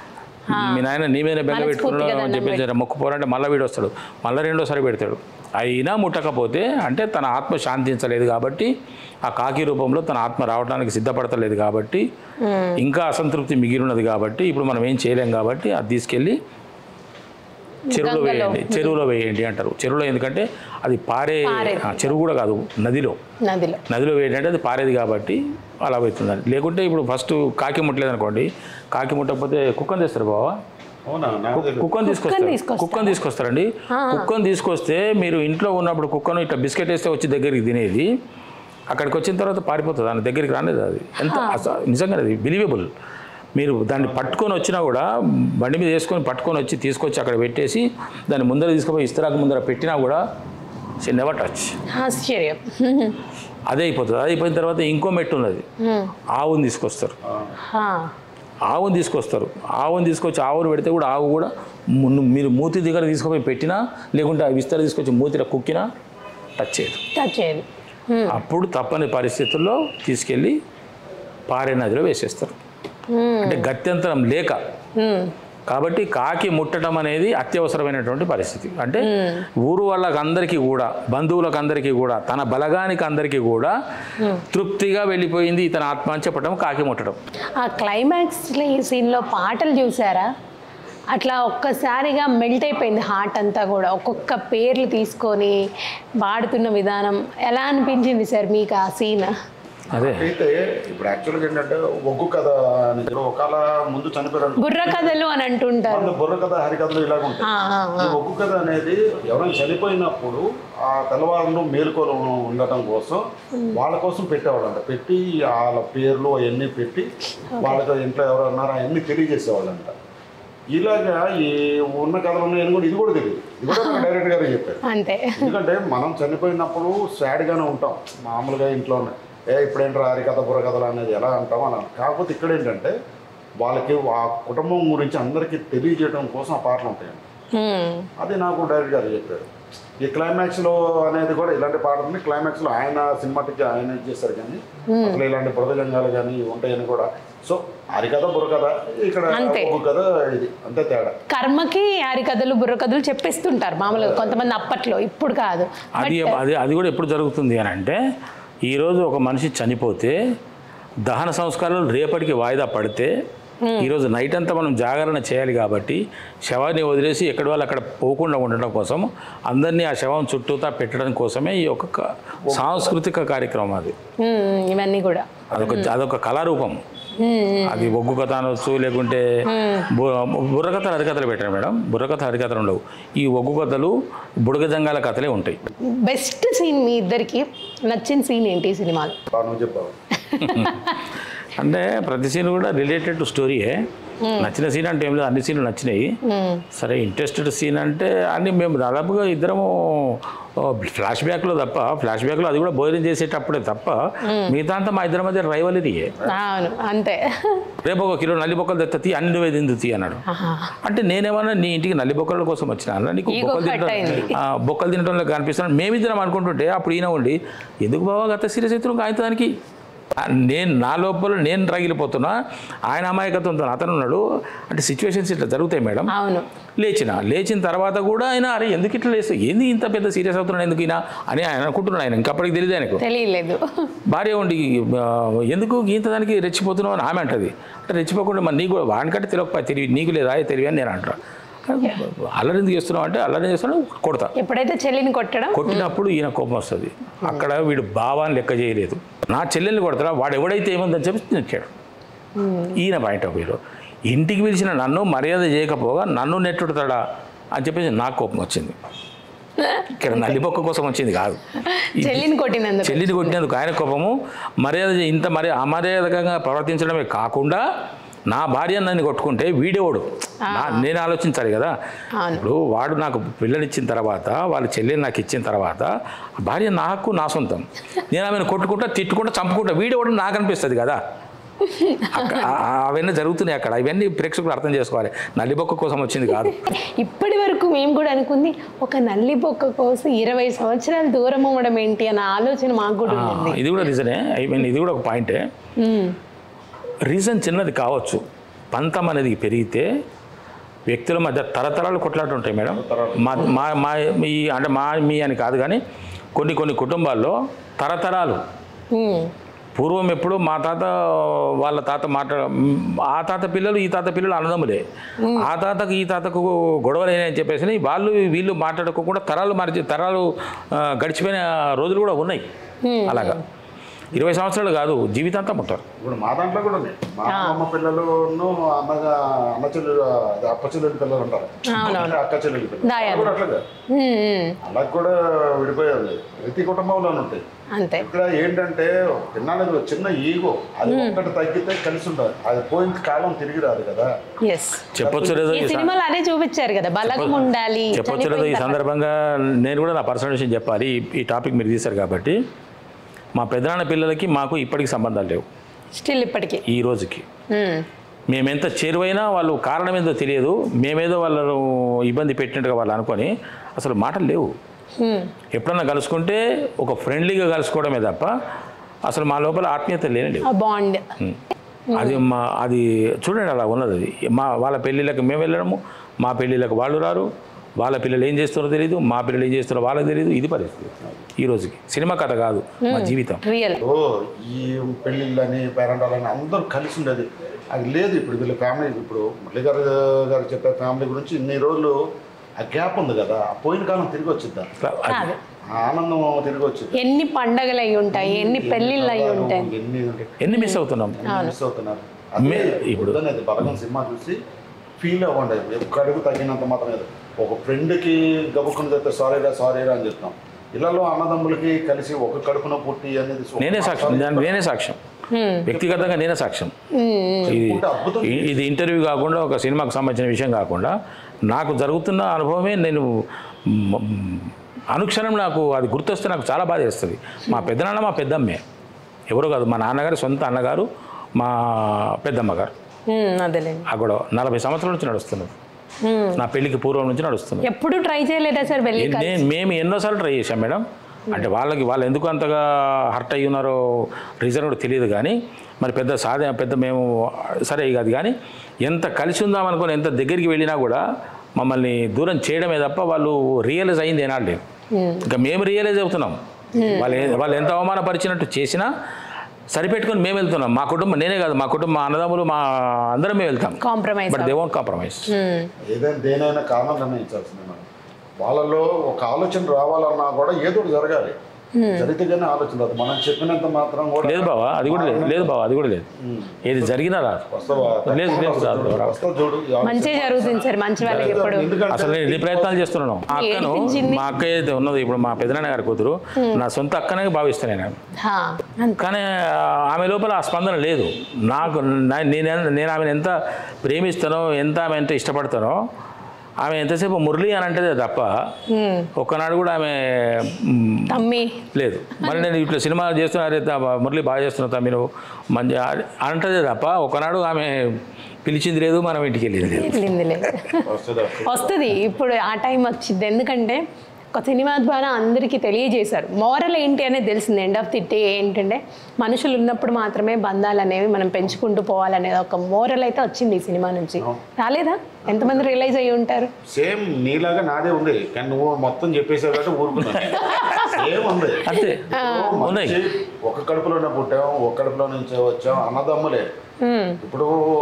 మీ నాయన నీ మీద బెంగ మనస్ఫూర్తిగా పెట్టుకున్నాడు అని దండం చెప్పేసి మొక్కుపోరంటే మళ్ళీ వీడు వస్తాడు మళ్ళీ రెండోసారి పెడతాడు అయినా ముట్టకపోతే అంటే తన ఆత్మ శాంతించలేదు కాబట్టి ఆ కాకి రూపంలో తన ఆత్మ రావడానికి సిద్ధపడతలేదు కాబట్టి ఇంకా అసంతృప్తి మిగిలి ఉన్నది కాబట్టి ఇప్పుడు మనం ఏం చేయలేం కాబట్టి అది తీసుకెళ్ళి చెరువులో గంగలో. వేయండి చెరువులో వేయండి అంటారు చెరువులో ఎందుకంటే అది పారే పారేది. ఆ, చెరువు కూడా కాదు నదిలో నదిలో నదిలో వేయండి అది పారేది కాబట్టి అలా అవుతుంది లేకుంటే ఇప్పుడు ఫస్ట్ కాకి ముట్టలేదు అనుకోండి కాకి ముట్టకపోతే కుక్కని తెస్తారు బావా అవునా నాకు తెలియదు. కుక్కను తీసుకొస్తారు తీసుకొస్తారా? కుక్కను తీసుకొస్తారండి కుక్కను తీసుకొస్తే మీరు ఇంట్లో ఉన్నప్పుడు కుక్కను ఇట్లా బిస్కెట్ వేస్తే వచ్చి దగ్గరికి తినేది అక్కడికి వచ్చిన తర్వాత పారిపోతుంది దాని దగ్గరికి రాలేదు అది ఎంత అస- నిజంగా అది బిలీవబుల్ మీరు దాన్ని పట్టుకొని వచ్చినా కూడా బండి మీద వేసుకొని పట్టుకొని వచ్చి తీసుకొచ్చి అక్కడ పెట్టేసి దాన్ని ముందర తీసుకుపోయి ఇస్తరాకు ముందర పెట్టినా కూడా నెవర్ టచ్ ఆశ్చర్యం అదే అయిపోతుంది అది అయిపోయిన తర్వాత ఇంకో మెట్టు ఉన్నది ఆవుని తీసుకొస్తారు హా. ఆవుని తీసుకొస్తారు ఆవుని తీసుకొచ్చి ఆవును పెడితే కూడా ఆవు కూడా మున్ను- మీరు మూతి దగ్గర తీసుకుపోయి పెట్టినా లేకుంటే ఆ విస్తర తీసుకొచ్చి మూతిలో కుక్కినా టచ్ చేయదు టచ్ చేయదు అప్పుడు తప్పని పరిస్థితుల్లో తీసుకెళ్ళి పారే నదిలో వేసేస్తారు అంటే గత్యంతరం లేక కాబట్టి కాకి ముట్టడం అనేది అత్యవసరమైనటువంటి పరిస్థితి అంటే ఊరు వాళ్ళకి అందరికీ కూడా బంధువులకు అందరికీ కూడా తన బలగానికి అందరికీ కూడా తృప్తిగా వెళ్ళిపోయింది ఇతని ఆత్మ అని చెప్పడం కాకి ముట్టడం ఆ క్లైమాక్స్ సీన్లో పాటలు చూసారా అట్లా ఒక్కసారిగా మెల్ట్ అయిపోయింది హార్ట్ అంతా కూడా ఒక్కొక్క పేర్లు తీసుకొని పాడుతున్న విధానం ఎలా అనిపించింది సార్ మీకు ఆ సీన్ అదే అయితే ఇప్పుడు యాక్చువల్గా ఏంటంటే ఒగ్గు కథ అనేది ఒకవేళ ముందు చనిపోయారు బుర్ర కథలు అని అంటుంటారు మన బుర్ర కథ హరికథలు ఇలాగ ఉంటాయి ఆ, ఆ, ఆ. ఈ ఒగ్గు కథ అనేది ఎవరైనా చనిపోయినప్పుడు ఆ తెల్లవారులు మేలుకొని ఉండటం కోసం వాళ్ళ కోసం పెట్టేవాళ్ళంట పెట్టి వాళ్ళ పేర్లు అవన్నీ పెట్టి వాళ్ళకి ఇంట్లో ఎవరు ఉన్నారో అవన్నీ తెలియజేసేవాళ్ళంట ఇలాగా ఈ ఉన్న కథలు ఉన్నాయని కూడా ఇది కూడా తెలియదు ఇది కూడా నాకు డైరెక్ట్ గానే చెప్పారు అంతే ఎందుకంటే మనం చనిపోయినప్పుడు సాడ్గానే ఉంటాం మామూలుగా ఇంట్లోనే ఏ ఇప్పుడేంట్రా హరికథ బుర్రకథలు అనేది ఎలా అంటాం అని కాకపోతే ఇక్కడ ఏంటంటే వాళ్ళకి ఆ కుటుంబం గురించి అందరికీ తెలియజేయడం కోసం ఆ పాటలు ఉంటాయండి హ్మ్. అది నాకు డైరెక్ట్ గారు చెప్పారు ఈ క్లైమాక్స్లో అనేది కూడా ఇలాంటి పాటలు ఉన్నాయి క్లైమాక్స్లో ఆయన సినిమాటిక్ ఆయన ఇది చేస్తారు కానీ అసలు ఇలాంటి బురదజంగాలు కానీ ఇవి ఉంటాయని కూడా సో హరికథ బుర్రకథ ఇక్కడ అంతే. ఒక కథ ఇది అంతే తేడా కర్మకి యారి కథలు బుర్ర కథలు చెప్పేస్తుంటారు మామూలుగా కొంతమంది అప్పట్లో ఇప్పుడు కాదు అది అది అది కూడా ఎప్పుడు జరుగుతుంది అని అంటే ఈరోజు ఒక మనిషి చనిపోతే దహన సంస్కారాలు రేపటికి వాయిదా పడితే ఈరోజు నైట్ అంతా మనం జాగరణ చేయాలి కాబట్టి శవాన్ని వదిలేసి ఎక్కడి వాళ్ళు అక్కడ పోకుండా ఉండడం కోసం అందరినీ ఆ శవం చుట్టూతా పెట్టడం కోసమే ఈ యొక్క క- సాంస్కృతిక కార్యక్రమం అది హ్మ్, ఇవన్నీ కూడా అదొక అదొక కళారూపం అది ఒగ్గు కథ అనొచ్చు లేకుంటే బు- బుర్రకథలు హరికథలు పెట్టారు మేడం బుర్రకథ హరికథలు ఉండవు ఈ ఒగ్గు కథలు బుడగజంగాల కథలే ఉంటాయి బెస్ట్ సీన్ మీ ఇద్దరికి నచ్చిన సీన్ ఏంటి ఈ సినిమాలో బాగా నువ్వు చెప్పావు అంటే ప్రతి సీన్ కూడా రిలేటెడ్ టు స్టోరీయే నచ్చిన సీన్ అంటే ఏం లేదు అన్ని సీన్లు నచ్చినాయి సరే ఇంట్రెస్టెడ్ సీన్ అంటే అన్ని మేము దాదాపుగా ఇద్దరము ఫ్లాష్ బ్యాక్లో తప్ప ఫ్లాష్ బ్యాక్లో అది కూడా భోజనం చేసేటప్పుడే తప్ప మిగతా అంతా మా ఇద్దరి మధ్య రైవలరీయే అవును అంతే రేపు ఒక కిలో నల్లి బొక్కలు తెత్త అన్ని నువ్వే తిందు తీ అన్నాడు ఆహా. అంటే నేనేమన్నా నీ ఇంటికి నల్లి బొక్కల కోసం వచ్చినా నీకు Ego బొక్కలు hurt అయింది. తినడం ఆ, బొక్కలు తినడంలో కనిపిస్తున్నాను మేమిద్దరం అనుకుంటుంటే అప్పుడు ఈయన ఉండి ఎందుకు బావా గత సీరియస్ అవుతున్నావు ఆయన దానికి ఆ, నేను నా లోపల నేను రగిలిపోతున్నా ఆయన అమాయకత్వంతో అతను ఉన్నాడు అంటే సిచ్యువేషన్స్ ఇట్లా జరుగుతాయి మేడం అవును లేచిన లేచిన తర్వాత కూడా ఆయన అరే ఎందుకు ఇట్లా లేస్తావు ఏంది ఇంత పెద్ద సీరియస్ అవుతున్నాడు ఎందుకు ఈయన అని ఆయన అనుకుంటున్నాడు ఆయన ఇంకప్పటికి తెలియదు ఆయనకు తెలియలేదు భార్య ఉండి ఆ, ఎందుకు గీత దానికి రెచ్చిపోతున్నావు అని ఆమె అంటది అంటే రెచ్చిపోకుండా మరి నీకు వానికంటే తెలియకపోయి తెలివి నీకు లేదా తెలివి అని నేను అంటా అల్లరి ఎందుకు చేస్తున్నావు అంటే అల్లరి చేస్తున్నావు కొడతా ఎప్పుడైతే చెల్లిని కొట్టడం కొట్టినప్పుడు ఈయన కోపం వస్తుంది అక్కడ వీడు భావాన్ని లెక్క చేయలేదు నా చెల్లెల్ని కొడతారా వాడు ఎవడైతే ఏముందని చెప్పి నచ్చాడు ఈయన పాయింట్ ఆఫ్ వ్యూలో ఇంటికి పిలిచిన నన్ను మర్యాద చేయకపోగా నన్ను నెట్టుడతాడా అని చెప్పేసి నాకు కోపం వచ్చింది ఇక్కడ నల్లిపొక్క కోసం వచ్చింది కాదు ఇది- చెల్లిని కొట్టినందుకు చెల్లిని కొట్టినందుకు ఆయన కోపము మర్యాద చే- ఇంత మర్యాద అమర్యాదకంగా ప్రవర్తించడమే కాకుండా నా భార్య నన్ను కొట్టుకుంటే వీడేవాడు నా- నేను ఆలోచించాలి కదా అవును. ఇప్పుడు వాడు నాకు పిల్లనిచ్చిన తర్వాత వాళ్ళ చెల్లెని నాకు ఇచ్చిన తర్వాత ఆ భార్య నా హక్కు నా సొంతం నేను ఆమెను కొట్టుకుంటా తిట్టుకుంటా చంపుకుంటా వీడేవాడు నాకు అనిపిస్తుంది కదా అక్క- ఆ- ఆ- అవన్నీ జరుగుతున్నాయి అక్కడ ఇవన్నీ ప్రేక్షకులు అర్థం చేసుకోవాలి నల్లిబొక్క కోసం వచ్చింది కాదు ఇప్పటి వరకు మేము కూడా అనుకుంది ఒక నల్లి బొక్క కోసం ఇరవై సంవత్సరాలు దూరం అవ్వడం ఏంటి అన్న ఆలోచన మాకు కూడా ఆ, ఉంది ఇది కూడా రీజనే ఐ మీన్ ఇది కూడా ఒక పాయింటే రీజన్ చిన్నది కావచ్చు పంతం అనేది పెరిగితే వ్యక్తుల మధ్య తరతరాలు కొట్లాట ఉంటాయి మేడం మా మా మా మీ అంటే మా మీ అని కాదు కానీ కొన్ని కొన్ని కుటుంబాల్లో తరతరాలు ఉమ్, పూర్వం ఎప్పుడు మా తాత వాళ్ళ తాత మాట్లా ఆ తాత పిల్లలు ఈ తాత పిల్లలు అన్నదమ్ములే ఆ తాతకు ఈ తాతకు గొడవలేని చెప్పేసి వాళ్ళు వీళ్ళు మాట్లాడుకోకుండా తరాలు మార్చి తరాలు ఆ, గడిచిపోయిన రోజులు కూడా ఉన్నాయి అలాగా ఇరవై సంవత్సరాలు కాదు జీవితాంతం ఉంటారు ఇప్పుడు మా దాంట్లో కూడా ఉంది మా అమ్మ పిల్లలు అన్నగా అన్న చెల్లెలు అదే అక్క చెల్లెలు పిల్లలు ఉంటారు అవునవును. అక్క చెల్లెలు పిల్లలు దాయాది. అది కూడా అట్లాగా ఉమ్, ఉమ్, అలా కూడా విడిపోయేది ప్రతి కుటుంబంలోనే ఉంటాయి అంతే ఇక్కడ ఏంటంటే పిల్లలకి చిన్న ఈగో అది ఒక్కటి తగ్గితే కలిసి ఉంటుంది అది పోయిన కాలం తిరిగి రాదు కదా ఎస్ చెప్పొచ్చు లేదో ఈ ఈ సం- సినిమాలో అదే చూపించారు కదా బలగం ఉండాలి చెప్పొచ్చు లేదో ఈ చనిపోయిన తర్వాత. సందర్భంగా నేను కూడా నా పర్సనల్ విషయం చెప్పాలి ఈ- ఈ టాపిక్ మీరు తీశారు కాబట్టి మా పెద్దనాన్న పిల్లలకి మాకు ఇప్పటికి సంబంధాలు లేవు స్టిల్ ఇప్పటికి ఈ రోజుకి ఉమ్, మేమెంత చేరువైనా వాళ్ళు కారణం ఏందో తెలియదు మేమేదో వాళ్ళను ఇబ్బంది పెట్టినట్టుగా వాళ్ళు అనుకొని అసలు మాటలు లేవు ఉమ్, ఎప్పుడన్నా కలుసుకుంటే ఒక ఫ్రెండ్లీగా కలుసుకోవడమే తప్ప అసలు మా లోపల ఆత్మీయత లేని లేవు ఆ బాండ్ అది మా అది చూడండి అలా ఉన్నది అది మా వాళ్ళ పెళ్ళిళ్ళకి మేము వెళ్ళడము మా పెళ్ళిళ్ళకి వాళ్ళు రారు వాళ్ళ పిల్లలు ఏం చేస్తున్నారో తెలియదు మా పిల్లలు ఏం చేస్తున్నారో వాళ్ళకి తెలియదు ఇది పరిస్థితి ఈ రోజుకి సినిమా కథ కాదు మా జీవితం రియల్ ఓ ఈ పెళ్ళిళ్ళని పేరెంటాలని అందరూ కలిసి ఉండేది అది లేదు ఇప్పుడు వీళ్ళ ఫ్యామిలీ ఇప్పుడు మురళి గారు గారు చెప్పే ఫ్యామిలీ గురించి ఇన్ని రోజులు ఆ గ్యాప్ ఉంది కదా ఆ పోయిన కాలం తిరిగి వచ్చిద్దా అది ఆ ఆనందం తిరిగి వచ్చింది ఎన్ని పండగలు అయి ఉంటాయి ఎన్ని పెళ్ళిళ్ళు అయి ఉంటాయి ఎన్ని ఉంటాయి ఎన్ని మిస్ అవుతున్నాం మిస్ అవుతున్నారు అదే ఇప్పుడు అనేది బలగం సినిమా చూసి ఫీల్ అవ్వండి ఒక్క అడుగు తగ్గినంత మాత్రం లేదు ఒక ఫ్రెండ్కి గబుక్కుని చెప్తే సారీరా సారీరా అని చెప్తాం ఇళ్లలో అన్నదమ్ములకి కలిసి ఒక కడుపున పుట్టి అనేది ఒక నేనే సాక్ష్యం దానికి నేనే సాక్ష్యం వ్యక్తిగతంగా నేనే సాక్ష్యం ఇది ఉంటే అద్భుతం ఇ- ఇది ఇంటర్వ్యూ కాకుండా ఒక సినిమాకు సంబంధించిన విషయం కాకుండా నాకు జరుగుతున్న అనుభవమే నేను మ్, మ్, అనుక్షణం నాకు అది గుర్తొస్తే నాకు చాలా బాధ వేస్తుంది మా పెద్దనాన్న మా పెద్దమ్మే ఎవరు కాదు మా నాన్నగారి సొంత అన్నగారు మా పెద్దమ్మ గారు ఉమ్, అదేలేండి ఆ గొడవ నలభై సంవత్సరాల నుంచి నడుస్తున్నది ఉమ్, నా పెళ్లికి పూర్వం నుంచి నడుస్తున్నది ఎప్పుడు ట్రై చేయలేదా సార్ వెళ్ళి ఏ- నేను మేము ఎన్నోసార్లు ట్రై చేశాం మేడం అంటే వాళ్ళకి వాళ్ళు ఎందుకు అంతగా హర్ట్ అయ్యి ఉన్నారో రీజన్ కూడా తెలియదు కానీ మరి పెద్ద సాధ పెద్ద మేము సరే కాదు కానీ ఎంత కలిసి ఉందాం అనుకుని ఎంత దగ్గరికి వెళ్ళినా కూడా మమ్మల్ని దూరం చేయడమే తప్ప వాళ్ళు రియలైజ్ అయింది ఏనాడు లేదు ఇంకా మేము రియలైజ్ అవుతున్నాం వాళ్ళు ఏ- వాళ్ళు ఎంత అవమానపరిచినట్టు చేసినా సరిపెట్టుకొని మేము వెళ్తున్నాం మా కుటుంబం నేనే కాదు మా కుటుంబం మా అన్నదమ్ములు మా అందరం మేము వెళ్తాం compromise but they won't compromise ఏదైనా దేనైనా కారణం నిర్ణయించాల్సిందే మనం వాళ్ళలో ఒక ఆలోచన రావాలన్నా కూడా ఏదో ఒకటి జరగాలి జరిగితేనే ఆలోచన రాదు మనం చెప్పినంత మాత్రం కూడా లేదు బావా అది కూడా లేదు లేదు బావా అది కూడా లేదు ఏది జరిగినా రాదు వస్తావా? లేదు, లేదు, వస్తా రాదు, చూడు, రాదు. వస్తా చూడు ఈ ఆలోచన. మంచి జరుగుతుంది సార్ మంచి వాళ్ళకి ఎప్పుడు ఎందుకంటే అసలు నేను ఎన్ని ప్రయత్నాలు చేస్తున్నాను మా అక్కను ఏడిపించింది. మా అక్క ఏదైతే ఉన్నదో ఇప్పుడు మా పెదనాన్న గారి కూతురు నా సొంత అక్కనే భావిస్తాను నేను హా, అంతే కానీ ఆ, ఆమె లోపల ఆ స్పందన లేదు నాకు నా- నేను నేను ఆమెను ఎంత ప్రేమిస్తానో ఎంత ఆమె ఎంత ఇష్టపడతానో ఆమె ఎంతసేపు మురళి అని అంటే తప్ప ఉమ్, ఒక్కనాడు కూడా ఆమె మ్, తమ్మి లేదు మరి నేను ఇట్లా సినిమా చేస్తున్నా అరే తా- మురళి బాగా చేస్తున్నా తమ్మి నువ్వు మంచి అంటదే తప్ప ఒకనాడు ఆమె పిలిచింది లేదు మనం ఇంటికి వెళ్ళింది లేదు వెళ్ళింది లేదు వస్తుందా? వస్తుంది ఇప్పుడు ఆ టైం వచ్చింది ఎందుకంటే ఒక సినిమా ద్వారా అందరికీ తెలియజేశారు మోరల్ ఏంటి అనేది తెలిసింది ఎండ్ ఆఫ్ ది డే ఏంటంటే మనుషులు ఉన్నప్పుడు మాత్రమే బంధాలు అనేవి మనం పెంచుకుంటూ పోవాలనేది ఒక మోరల్ అయితే వచ్చింది ఈ సినిమా నుంచి రాలేదా ఎంతమంది రియలైజ్ అయ్యి ఉంటారు సేమ్ నీలాగా నాదే ఉంది కానీ నువ్వు మొత్తం చెప్పేసావు కాబట్టి ఊరుకున్నా సేమ్ ఉంది అంతే ఇప్పుడు ఉన్నాయి. మంచి ఒక కడుపులోనే పుట్టాం ఒక కడుపులో నుంచే వచ్చాం అన్నదమ్ములే ఉమ్, ఇప్పుడు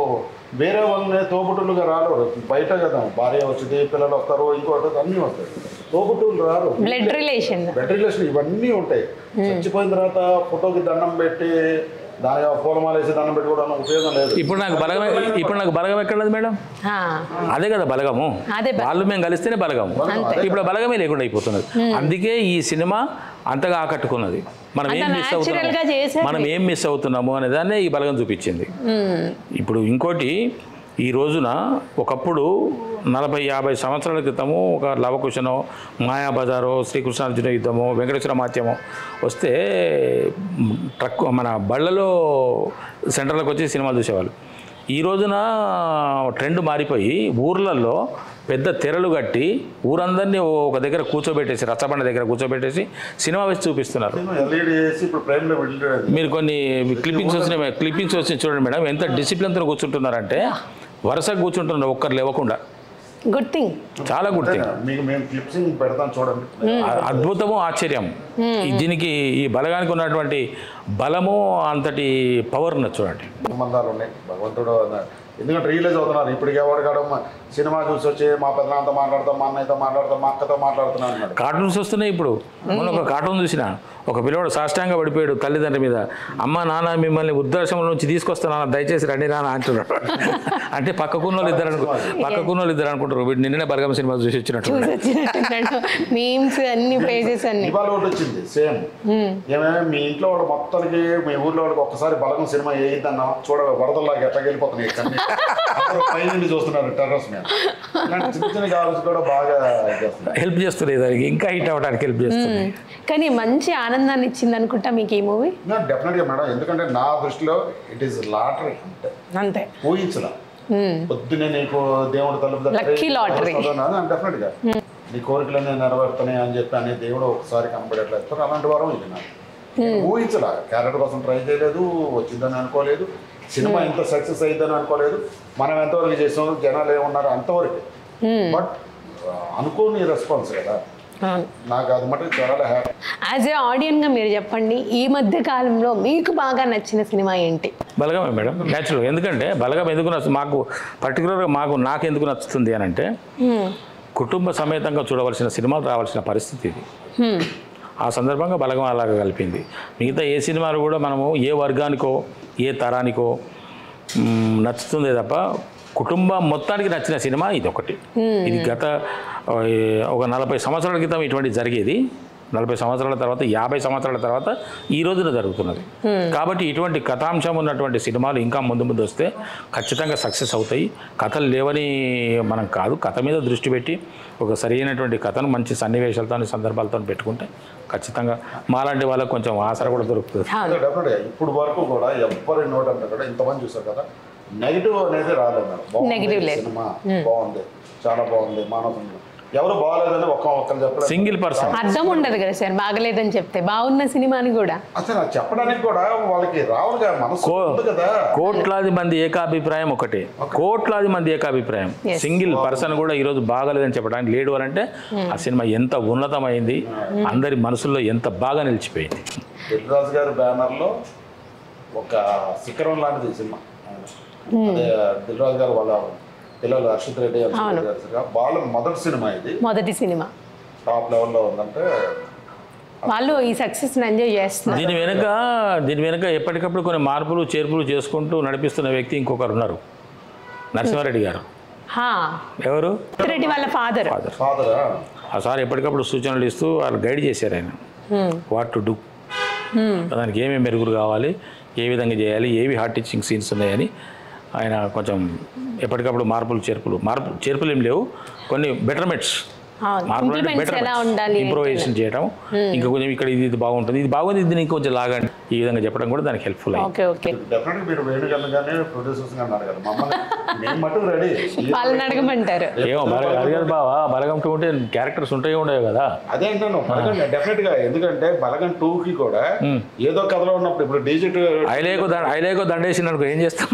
వేరే వాళ్ళని తోబుట్టులుగా రారు బయట కదా భార్య వచ్చింది పిల్లలు వస్తారు ఇంకోటి అన్నీ వస్తాయి తోబుట్టులు రారు బ్లడ్ రిలేషన్ బెడ్ రిలేషన్ ఇవన్నీ ఉంటాయి చచ్చిపోయిన తర్వాత ఫోటోకి దండం పెట్టి దానికి పూలమాల వేసి దండం పెట్టి కూడా ఉపయోగం లేదు ఇప్పుడు నాకు బలగం ఇప్పుడు నాకు బలగం ఎక్కడది మేడం ఆ, అదే కదా బలగము అదే బ- వాళ్ళు మేము కలిస్తేనే బలగము ఇప్పుడు బలగమే లేకుండా అయిపోతున్నది అందుకే ఈ సినిమా అంతగా ఆకట్టుకున్నది మనం ఏం అంత మిస్ natural గా అవుతున్నాము చేశారు. మనం ఏం మిస్ అవుతున్నాము అనే దాన్నే ఈ బలగం చూపించింది ఉమ్, ఇప్పుడు ఇంకోటి ఈ రోజున ఒకప్పుడు నలభై యాభై సంవత్సరాల క్రితము ఒక లవకుశనో మాయాబజారో శ్రీకృష్ణార్జున యుద్ధమో వెంకటేశ్వర మాత్యమో వస్తే మ్, ట్రక్ మన బళ్ళలో సెంటర్లకు వచ్చి సినిమాలు చూసేవాళ్ళు ఈ రోజున ట్రెండ్ మారిపోయి ఊర్లలో పెద్ద తెరలు కట్టి ఊరందరినీ ఒక దగ్గర కూర్చోబెట్టేసి రచ్చబండ దగ్గర కూర్చోబెట్టేసి సినిమా వేసి చూపిస్తున్నారు ఎల్ఈడి వేసి ఇప్పుడు ప్రైమ్ లో వెళ్ళలేదు మీరు కొన్ని క్లిప్పింగ్స్ వచ్చినాయి క్లిప్పింగ్స్ వచ్చి చూడండి మేడం ఎంత డిసిప్లిన్తో కూర్చుంటున్నారంటే వరుసగా కూర్చుంటున్నారు ఒక్కరు లేవకుండా గుడ్ థింగ్ చాలా గుడ్ థింగ్ మీకు మేము క్లిప్సింగ్ పెడతాం చూడండి అ- అద్భుతము ఆశ్చర్యం ఈ దీనికి ఈ బలగానికి ఉన్నటువంటి బలము అంతటి పవర్ ఉన్నది చూడండి సంబంధాలు ఉన్నాయి భగవంతుడు అన్న- ఎందుకంటే రియలైజ్ అవుతున్నారు ఇప్పటికి ఎవరు కాడ సినిమా చూసి వచ్చి మా పెద్దనాన్నతో మాట్లాడతాం మా అన్నయ్యతో మాట్లాడతాం మా అక్కతో మాట్లాడుతున్నాను అన్నాడు కార్టూన్స్ వస్తున్నాయి ఇప్పుడు మొన్న ఒక కార్టూన్ చూసిన ఒక పిల్లవాడు సాష్టాంగా పడిపోయాడు తల్లిదండ్రి మీద అమ్మ నాన్న మిమ్మల్ని వృద్ధాశ్రమం నుంచి తీసుకొస్తున్నాను దయచేసి రండి నాన్న అంటున్నాడు అంటే పక్కకున్న వాళ్ళు ఇద్దరు అనుకో పక్కకున్న వాళ్ళు ఇద్దరు అనుకుంటారు వీడు నిన్ననే బలగం సినిమా చూసి వచ్చినట్టు చూసి వచ్చినట్టున్నాడు మీమ్స్ అన్ని పేజెస్ అన్ని ఇవాళ ఒకటి వచ్చింది సేమ్ ఏమైనా మీ ఇంట్లో వాడు మొత్తానికి మీ ఊర్లో వాడికి ఒక్కసారి బలగం సినిమా వేయిద్దన్నా చూడ వరదల్లాగా ఎట్లా వెళ్ళిపోతున్నాయి కన్నీ అందరూ పైనుండి చూస్తున్నారు టెర్రస్ మీద ఇలాంటి చిన్న చిన్న కావాల్సి కూడా బాగా చేస్తున్నారు హెల్ప్ చేస్తున్నాయి దానికి ఇంకా హిట్ అవ్వడానికి హెల్ప్ చేస్తుంది కానీ మంచి ఆనందాన్ని ఇచ్చింది అనుకుంటా మీకు ఈ మూవీ డెఫినెట్గా మేడం ఎందుకంటే నా దృష్టిలో ఇట్ ఈస్ లాటరీ అంటే అంతే ఊహించలా పొద్దునే నీకు దేవుడు తలుపు Lucky lottery. డెఫినెట్ గా నీ కోరికలన్నీ నెరవేరుతున్నాయి అని చెప్పి అనే దేవుడు ఒకసారి కనబడేట్లా ఇస్తారు అలాంటి వారం ఇది నాకు నేను ఊహించలా క్యారెక్టర్ కోసం ట్రై చేయలేదు వచ్చిందని అనుకోలేదు సినిమా ఇంత సక్సెస్ అయ్యిందని అనుకోలేదు మనం ఎంతవరకు చేసాం జనాలు ఏమన్నారు అంతవరకు బట్ అనుకోని రెస్పాన్స్ కదా నాకు అది మటుకు చాలా హ్యాపీ యాజ్ ఏ ఆడియన్గా మీరు చెప్పండి ఈ మధ్య కాలంలో మీకు బాగా నచ్చిన సినిమా ఏంటి బలగమే మేడం న్యాచురల్ ఎందుకంటే బలగం ఎందుకు నచ్చుతుంది మాకు పర్టికులర్గా మాకు నాకు ఎందుకు నచ్చుతుంది అని అంటే కుటుంబ సమేతంగా చూడవలసిన సినిమాలు రావాల్సిన పరిస్థితి ఇది Hmm. ఆ సందర్భంగా బలగం అలాగా కలిపింది మిగతా ఏ సినిమాలు కూడా మనము ఏ వర్గానికో ఏ తరానికో మ్, నచ్చుతుందే తప్ప కుటుంబం మొత్తానికి నచ్చిన సినిమా ఇది ఒకటి ఇది గత ఆ, ఒక నలభై సంవత్సరాల క్రితం ఇటువంటి జరిగేది నలభై సంవత్సరాల తర్వాత యాభై సంవత్సరాల తర్వాత ఈ రోజున జరుగుతున్నది కాబట్టి ఇటువంటి కథాంశం ఉన్నటువంటి సినిమాలు ఇంకా ముందు ముందు వస్తే ఖచ్చితంగా సక్సెస్ అవుతాయి కథలు లేవని మనం కాదు కథ మీద దృష్టి పెట్టి ఒక సరైనటువంటి కథను మంచి సన్నివేశాలతో సందర్భాలతో పెట్టుకుంటే ఖచ్చితంగా మాలాంటి వాళ్ళకి కొంచెం ఆసర కూడా దొరుకుతుంది అవును డెఫినెట్గా ఇప్పుడు వరకు కూడా ఎవరి నోట్ అంటే కూడా ఇంతమంది చూసారు కదా నెగిటివ్ అనేది రాలేదు మేడం బాగుంది Negative లేదు. సినిమా బాగుంది చాలా బాగుంది మానవ ఎవరు బాగాలేదని ఒక్క ఒక్కరు చెప్పలేదు సింగిల్ పర్సన్ అర్థం ఉండదు కదా సార్ బాగలేదని చెప్తే బాగున్న సినిమాని కూడా అసలు అది చెప్పడానికి కూడా వాళ్ళకి రావుగా మనసు కో- ఉంది కదా కోట్లాది మంది ఏకాభిప్రాయం ఒకటే కోట్లాది మంది ఏకాభిప్రాయం Yes. సింగిల్ పర్సన్ కూడా ఈరోజు బాగలేదని చెప్పడానికి లేడు అని అంటే ఆ సినిమా ఎంత ఉన్నతమైంది అందరి మనసుల్లో ఎంత బాగా నిలిచిపోయింది దిల్రాజు గారి బ్యానర్ లో ఒక శిఖరం లాంటిది ఈ సినిమా అదే దిల్రాజు గారు వాళ్ళ పిల్లలు హర్షిత్ రెడ్డి హర్షిత్ రెడ్డి గారు వాళ్ళ మొదటి సినిమా ఇది మొదటి సినిమా టాప్ లెవెల్లో ఉందంటే వాళ్ళు ఈ సక్సెస్ని ఎంజాయ్ చేస్తున్నారు దీని వెనుక దీని వెనుక ఎప్పటికప్పుడు కొన్ని మార్పులు చేర్పులు చేసుకుంటూ నడిపిస్తున్న వ్యక్తి ఇంకొకరు ఉన్నారు నరసింహారెడ్డి గారు హా ఎవరు రెడ్డి వాళ్ళ ఫాదర్ ఫాదర్ ఫాదర్ ఆ సార్ ఎప్పటికప్పుడు సూచనలు ఇస్తూ వాళ్ళు గైడ్ చేశారు ఆయన వాట్ టు డూ దానికి ఏమేమి మెరుగులు కావాలి ఏ విధంగా చేయాలి ఏవి హార్ట్ టీచింగ్ సీన్స్ ఉన్నాయని ఆయన కొంచెం ఎప్పటికప్పుడు మార్పులు చేర్పులు మార్పు చేర్పులు ఏం లేవు కొన్ని బెటర్మెంట్స్ ఇంప్లిమెంట్స్ ఎలా ఉండాలి ఇంప్రూవైజేషన్ చేయడం ఇంకా కొంచెం ఇక్కడ ఇది ఇది బాగుంటుంది ఇది బాగుంది ఇది నీకు కొంచెం లాగండి ఈ విధంగా చెప్పడం కూడా దానికి హెల్ప్ఫుల్ అయింది ఓకే ఓకే డెఫినెట్ మీరు వేణుగన్న కానీ ప్రొడ్యూసర్స్ కానీ అడగారు మమ్మల్ని మేము మటుకు రెడీ వాళ్ళని అడగమంటారు ఏమో బల అది కదా బావా బలగం టూ ఉంటే క్యారెక్టర్స్ ఉంటాయి ఉండవు కదా అదే అంటాను బలగం డెఫినెట్ గా ఎందుకంటే బలగం టూ కి కూడా ఏదో కథలో ఉన్నప్పుడు ఇప్పుడు డిజిట్ ఐలేకో దండ ఐలేకో దండేసింది అనుకో ఏం చేస్తాం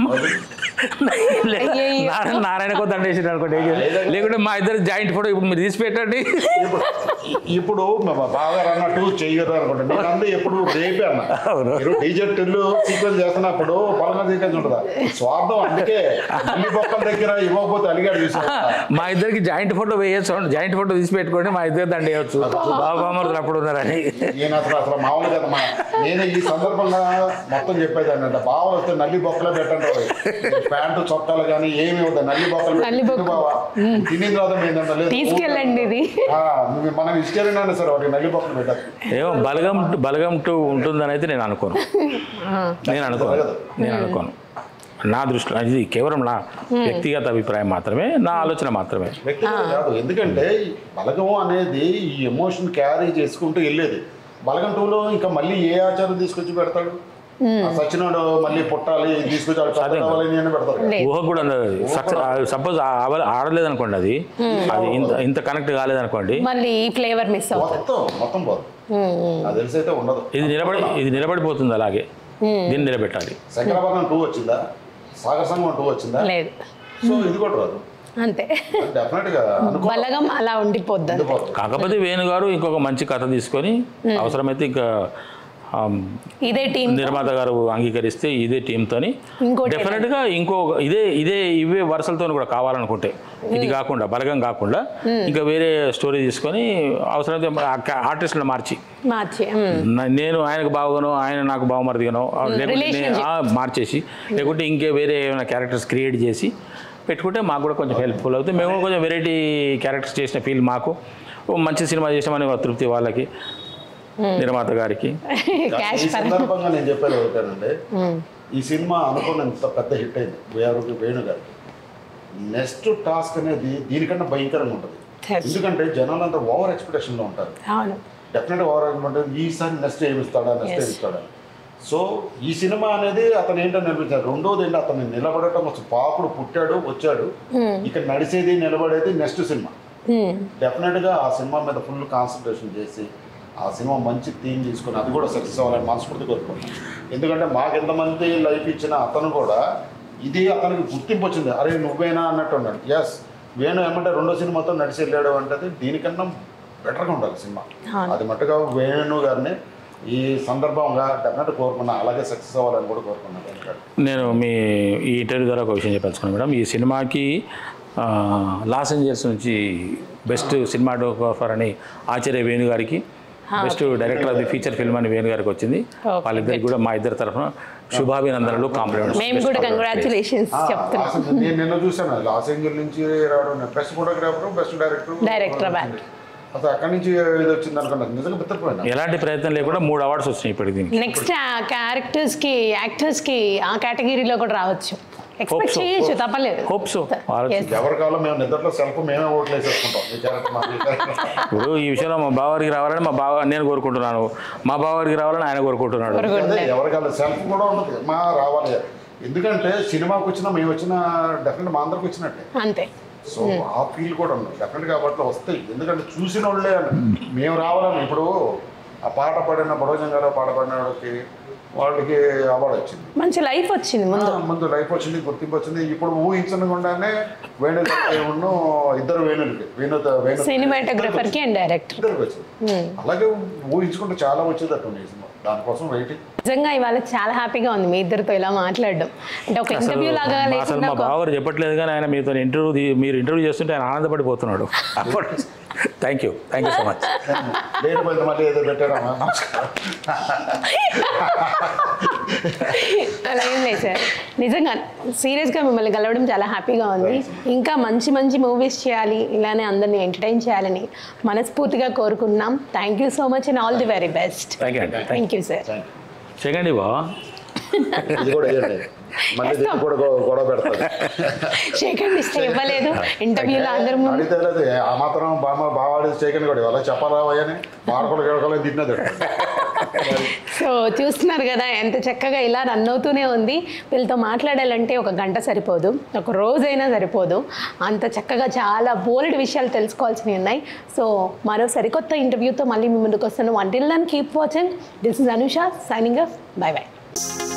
అయ్యయ్యో. నారాయణ నారాయణకో దండేసింది అనుకోండి ఏం చేస్తాం? లేకుంటే మా ఇద్దరు జాయింట్ ఫోటో ఇప్పుడు మీరు తీసి పెట్టండి ఇప్పుడు ఇప్పుడు మా బాగా అన్నట్టు చెయ్యరు అనుకుంటా నేను అందే ఎప్పుడు రేపే అన్న అవును. మీరు డిజిట్ సీక్వెన్స్ చేస్తున్నప్పుడు బలగం సీక్వెన్స్ ఉంటుందా స్వార్థం అందుకే అన్ని బొక్కల దగ్గర ఇవ్వకపోతే అడిగాడు చూసావా? మా ఇద్దరికి జాయింట్ ఫోటో వేయచ్చు జాయింట్ ఫోటో తీసి పెట్టుకోండి మా ఇద్దరు దండ వేయచ్చు బాబామరులు అప్పుడు ఉన్నారని నేను అసలు అసలు మామూలు కదా మా నేను ఈ సందర్భంగా మొత్తం చెప్పేదాన్ని అంటే బావలు వస్తే నల్లి బొక్కలే పెట్టండి రోయ్. ప్యాంటు చొక్కాలు కానీ ఏమి వద్దు నల్లి బొక్కలు పెట్టి నల్లి బొక్క. తిను బావా తినిన తర్వాత ఏంటంటే లేదు తీసుకెళ్ళండి ఇది ఆ, నువ్వు మనం ఇసుకెళ్ళినా సరే వాటికి నల్లి బొక్కలు పెట్టారు ఏమో బలగం బలగం టూ ఉంటుందని అయితే నేను అనుకోను నేను అనుకోను నేను అనుకోను నా దృష్టిలో ఇది కేవలం నా వ్యక్తిగత అభిప్రాయం మాత్రమే నా ఆలోచన మాత్రమే వ్యక్తిగతం కాదు ఎందుకంటే ఈ బలగం అనేది ఈ ఎమోషన్ క్యారీ చేసుకుంటూ వెళ్ళేది బలగం టూలో ఇంకా మళ్ళీ ఏ ఆచారం తీసుకొచ్చి పెడతాడు ఆ సచ్చినోడు మళ్ళీ పుట్టాలి ఇది తీసుకొచ్చి ఆడు పెద్ద కావాలని అని పెడతారు కదా. లేదు. ఊహ కూడా సక్సెస్ సపోజ్ ఆడలేదు అనుకోండి అది అది ఇంత ఇంత కనెక్ట్ కాలేదనుకోండి మళ్ళీ ఈ ఫ్లేవర్ మిస్ అవుతుంది మొత్తం మొత్తం పోదు నాకు తెలిసి అయితే ఉండదు ఇది నిలబడి ఇది నిలబడిపోతుంది అలాగే దీన్ని నిలబెట్టాలి శంకరాభరణం టూ వచ్చిందా సాగర్ సంగమం టూ వచ్చిందా లేదు సో ఇది కూడా రాదు అంతే డెఫినెట్గా అనుకో బలగం అలా ఉండిపోద్ది అంతే. ఉండిపోతుంది. కాకపోతే వేణు గారు ఇంకొక మంచి కథ తీసుకొని అవసరమైతే ఇంకా ఆమ్, ఇదే టీం నిర్మాత గారు అంగీకరిస్తే ఇదే టీంతోని ఇంకోటి డెఫినెట్గా ఇంకో ఇదే ఇదే ఇవే వరుసలతో కూడా కావాలనుకుంటే ఇది కాకుండా బలగం కాకుండా ఇంకా వేరే స్టోరీ తీసుకొని అవసరమైతే ఆర్టిస్టులను మార్చి మార్చి ఉమ్. నా- నేను ఆయనకు బాగుగానో ఆయన నాకు బావమరిదిగానో లేకుంటే నేను- relationship. ఆ, మార్చేసి లేకుంటే ఇంకే వేరే ఏమైనా క్యారెక్టర్స్ క్రియేట్ చేసి పెట్టుకుంటే మాకు కూడా కొంచెం హెల్ప్ఫుల్ అవుతుంది మేము కూడా కొంచెం వెరైటీ క్యారెక్టర్స్ చేసిన ఫీల్ మాకు ఓ మంచి సినిమా చేసామని ఒక తృప్తి వాళ్ళకి నిర్మాత గారికి క్యాష్ ఈ సందర్భంగా నేను చెప్పేది ఒకటేనండి ఈ సినిమా అనుకున్నంత పెద్ద హిట్ అయింది వేరు వేణు గారికి నెక్స్ట్ టాస్క్ అనేది దీనికన్నా భయంకరంగా ఉంటుంది Yes. ఎందుకంటే జనాలంతా ఓవర్ ఎక్స్పెక్టేషన్లో ఉంటారు అవును డెఫినెట్గా ఓవర్ ఎక్స్పెక్టేషన్ ఈసారి నెక్స్ట్ ఏమి ఇస్తాడా నెక్స్ట్ ఏమి Yes. ఇస్తాడా సో ఈ సినిమా అనేది అతను ఏంటో నేర్పించారు రెండోది ఏంటి అతను నిలబడటం అసలు పాపుడు పుట్టాడు వచ్చాడు ఇక్కడ నడిచేది నిలబడేది నెక్స్ట్ సినిమా ఉమ్. డెఫినెట్గా ఆ సినిమా మీద ఫుల్ కాన్సన్ట్రేషన్ చేసి ఆ సినిమా మంచి థీమ్ తీసుకొని అది కూడా సక్సెస్ అవ్వాలని మనస్ఫూర్తి కోరుకుంటున్నాను ఎందుకంటే మాకు ఎంతమంది లైఫ్ ఇచ్చిన అతను కూడా ఇది అతనికి గుర్తింపు వచ్చింది అరే నువ్వేనా అన్నట్టు ఉన్నాడు ఎస్ వేణు ఏమంటే రెండో సినిమాతో నడిచి వెళ్ళాడు అంటే దీనికన్నా బెటర్గా ఉండాలి సినిమా అవును. అది మట్టుగా వేణు గారిని ఈ సందర్భంగా డెఫినెట్ కోరుకున్నా అలాగే సక్సెస్ అవ్వాలని కూడా కోరుకున్నాను ఎందుకంటే నేను మీ ఈ ఇంటర్వ్యూ ద్వారా ఒక విషయం చెప్పాల్సుకున్నాను మేడం ఈ సినిమాకి ఆ, లాస్ ఏంజల్స్ నుంచి బెస్ట్ సినిమాటోగ్రాఫర్ అని ఆచార్య వేణు గారికి best director of the feature film అని వేణు గారికి వచ్చింది వాళ్ళిద్దరికి కూడా మా ఇద్దరి తరఫున శుభాభినందనలు కాంప్లిమెంట్స్ మేము కూడా కంగ్రాచులేషన్స్ చెప్తున్నాం లాస్ నేను నిన్న చూసాను లాస్ ఏంజల్ నుంచి రావడం best photographer best director Director award. అసలు అక్కడి నుంచి ఇది వచ్చింది అనుకున్నాను నిజంగా బిత్తపోయినా ఎలాంటి ప్రయత్నం లేకుండా మూడు అవార్డ్స్ వచ్చినాయి ఇప్పటికి దీనికి నెక్స్ట్ ఆ క్యారెక్టర్స్ కి యాక్టర్స్ కి ఆ కేటగిరీలో కూడా రావచ్చు ఎక్స్పెక్ట్ so. చేయొచ్చు తప్పలేదు Hope so. Yes. ఎవరి కాలం మేము నిద్రలో సెల్ఫ్ మేమే ఓట్లు వేసేసుకుంటాం ఈ క్యారెక్టర్ మాకు ఈ character. ఇప్పుడు ఈ విషయంలో మా బావారికి రావాలని మా బావ నేను కోరుకుంటున్నాను మా బావారికి రావాలని ఆయన కోరుకుంటున్నాడు అదే ఎవరి కాలం సెల్ఫ్ కూడా ఉండదు మా రావాలి ఎందుకంటే సినిమాకి వచ్చినా మేము వచ్చినా డెఫినెట్ మా అందరికి వచ్చినట్టే అంతే సో ఆ ఫీల్ కూడా ఉంది డెఫినెట్గా అప్పట్లో వస్తాయి ఎందుకంటే చూసిన వాళ్ళే మేము రావాలని ఇప్పుడు ఆ పాట పాడిన బడోజంగాలో పాట పాడిన వాళ్ళకి వాళ్ళకి అవార్డు వచ్చింది మంచి లైఫ్ వచ్చింది ముందు ఆ, ముందు లైఫ్ వచ్చింది గుర్తింపు వచ్చింది ఇప్పుడు ఊహించకుండానే వేణు ఉన్న ఇద్దరు వేణులకి వేణు వేణు సినిమాటోగ్రఫర్ కి అండ్ డైరెక్టర్ ఇద్దరికి వచ్చింది అలాగే ఊహించుకుంటే చాలా వచ్చేటట్టు ఉంది ఈ సినిమా దానికోసం వెయిటింగ్ నిజంగా ఇవాళ చాలా హ్యాపీగా ఉంది మీ ఇద్దరితో ఇలా మాట్లాడడం అంటే ఒక అసలు ఇంటర్వ్యూ లాగా అసలు లేకుండా మా ఒక- బావగారు చెప్పట్లేదు కానీ ఆయన మీతో ఇంటర్వ్యూ మీరు ఇంటర్వ్యూ చేస్తుంటే ఆయన ఆనందపడిపోతున్నాడు thank you thank you so much late పోయింది మళ్ళీ ఏదో పెట్టారా నమస్కారం అలా ఏం లేదు సార్ నిజంగా సీరియస్గా మిమ్మల్ని కలవడం చాలా హ్యాపీగా ఉంది ఇంకా మంచి మంచి మూవీస్ చేయాలి ఇలానే అందరినీ ఎంటర్టైన్ చేయాలని మనస్ఫూర్తిగా కోరుకుంటున్నాం thank you so much and all the very best thank you అండి థ్యాంక్ థ్యాంక్ యూ సార్ చెగండి బా ఇది కూడా వేయండి మళ్ళీ దీన్ని కూడా గొ- గొడవ పెడతాది షేకండ్ ఇస్తే ఇవ్వలేదు ఇంటర్వ్యూలో అందరి ముందు అడిగితే లేదు ఆ మాత్రం బామ్మ బావాడి చేయకండి కూడా వాళ్ళ చెప్పాలా అని మార్కులు గడకలేదు తిన్నది సో చూస్తున్నారు కదా ఎంత చక్కగా ఇలా రన్ అవుతూనే ఉంది వీళ్ళతో మాట్లాడాలంటే ఒక గంట సరిపోదు ఒక రోజైనా సరిపోదు అంత చక్కగా చాలా బోల్డ్ విషయాలు తెలుసుకోవాల్సినవి ఉన్నాయి సో మరో సరికొత్త ఇంటర్వ్యూతో మళ్ళీ మీ ముందుకు వస్తాను until keep watching this is Anusha signing off bye by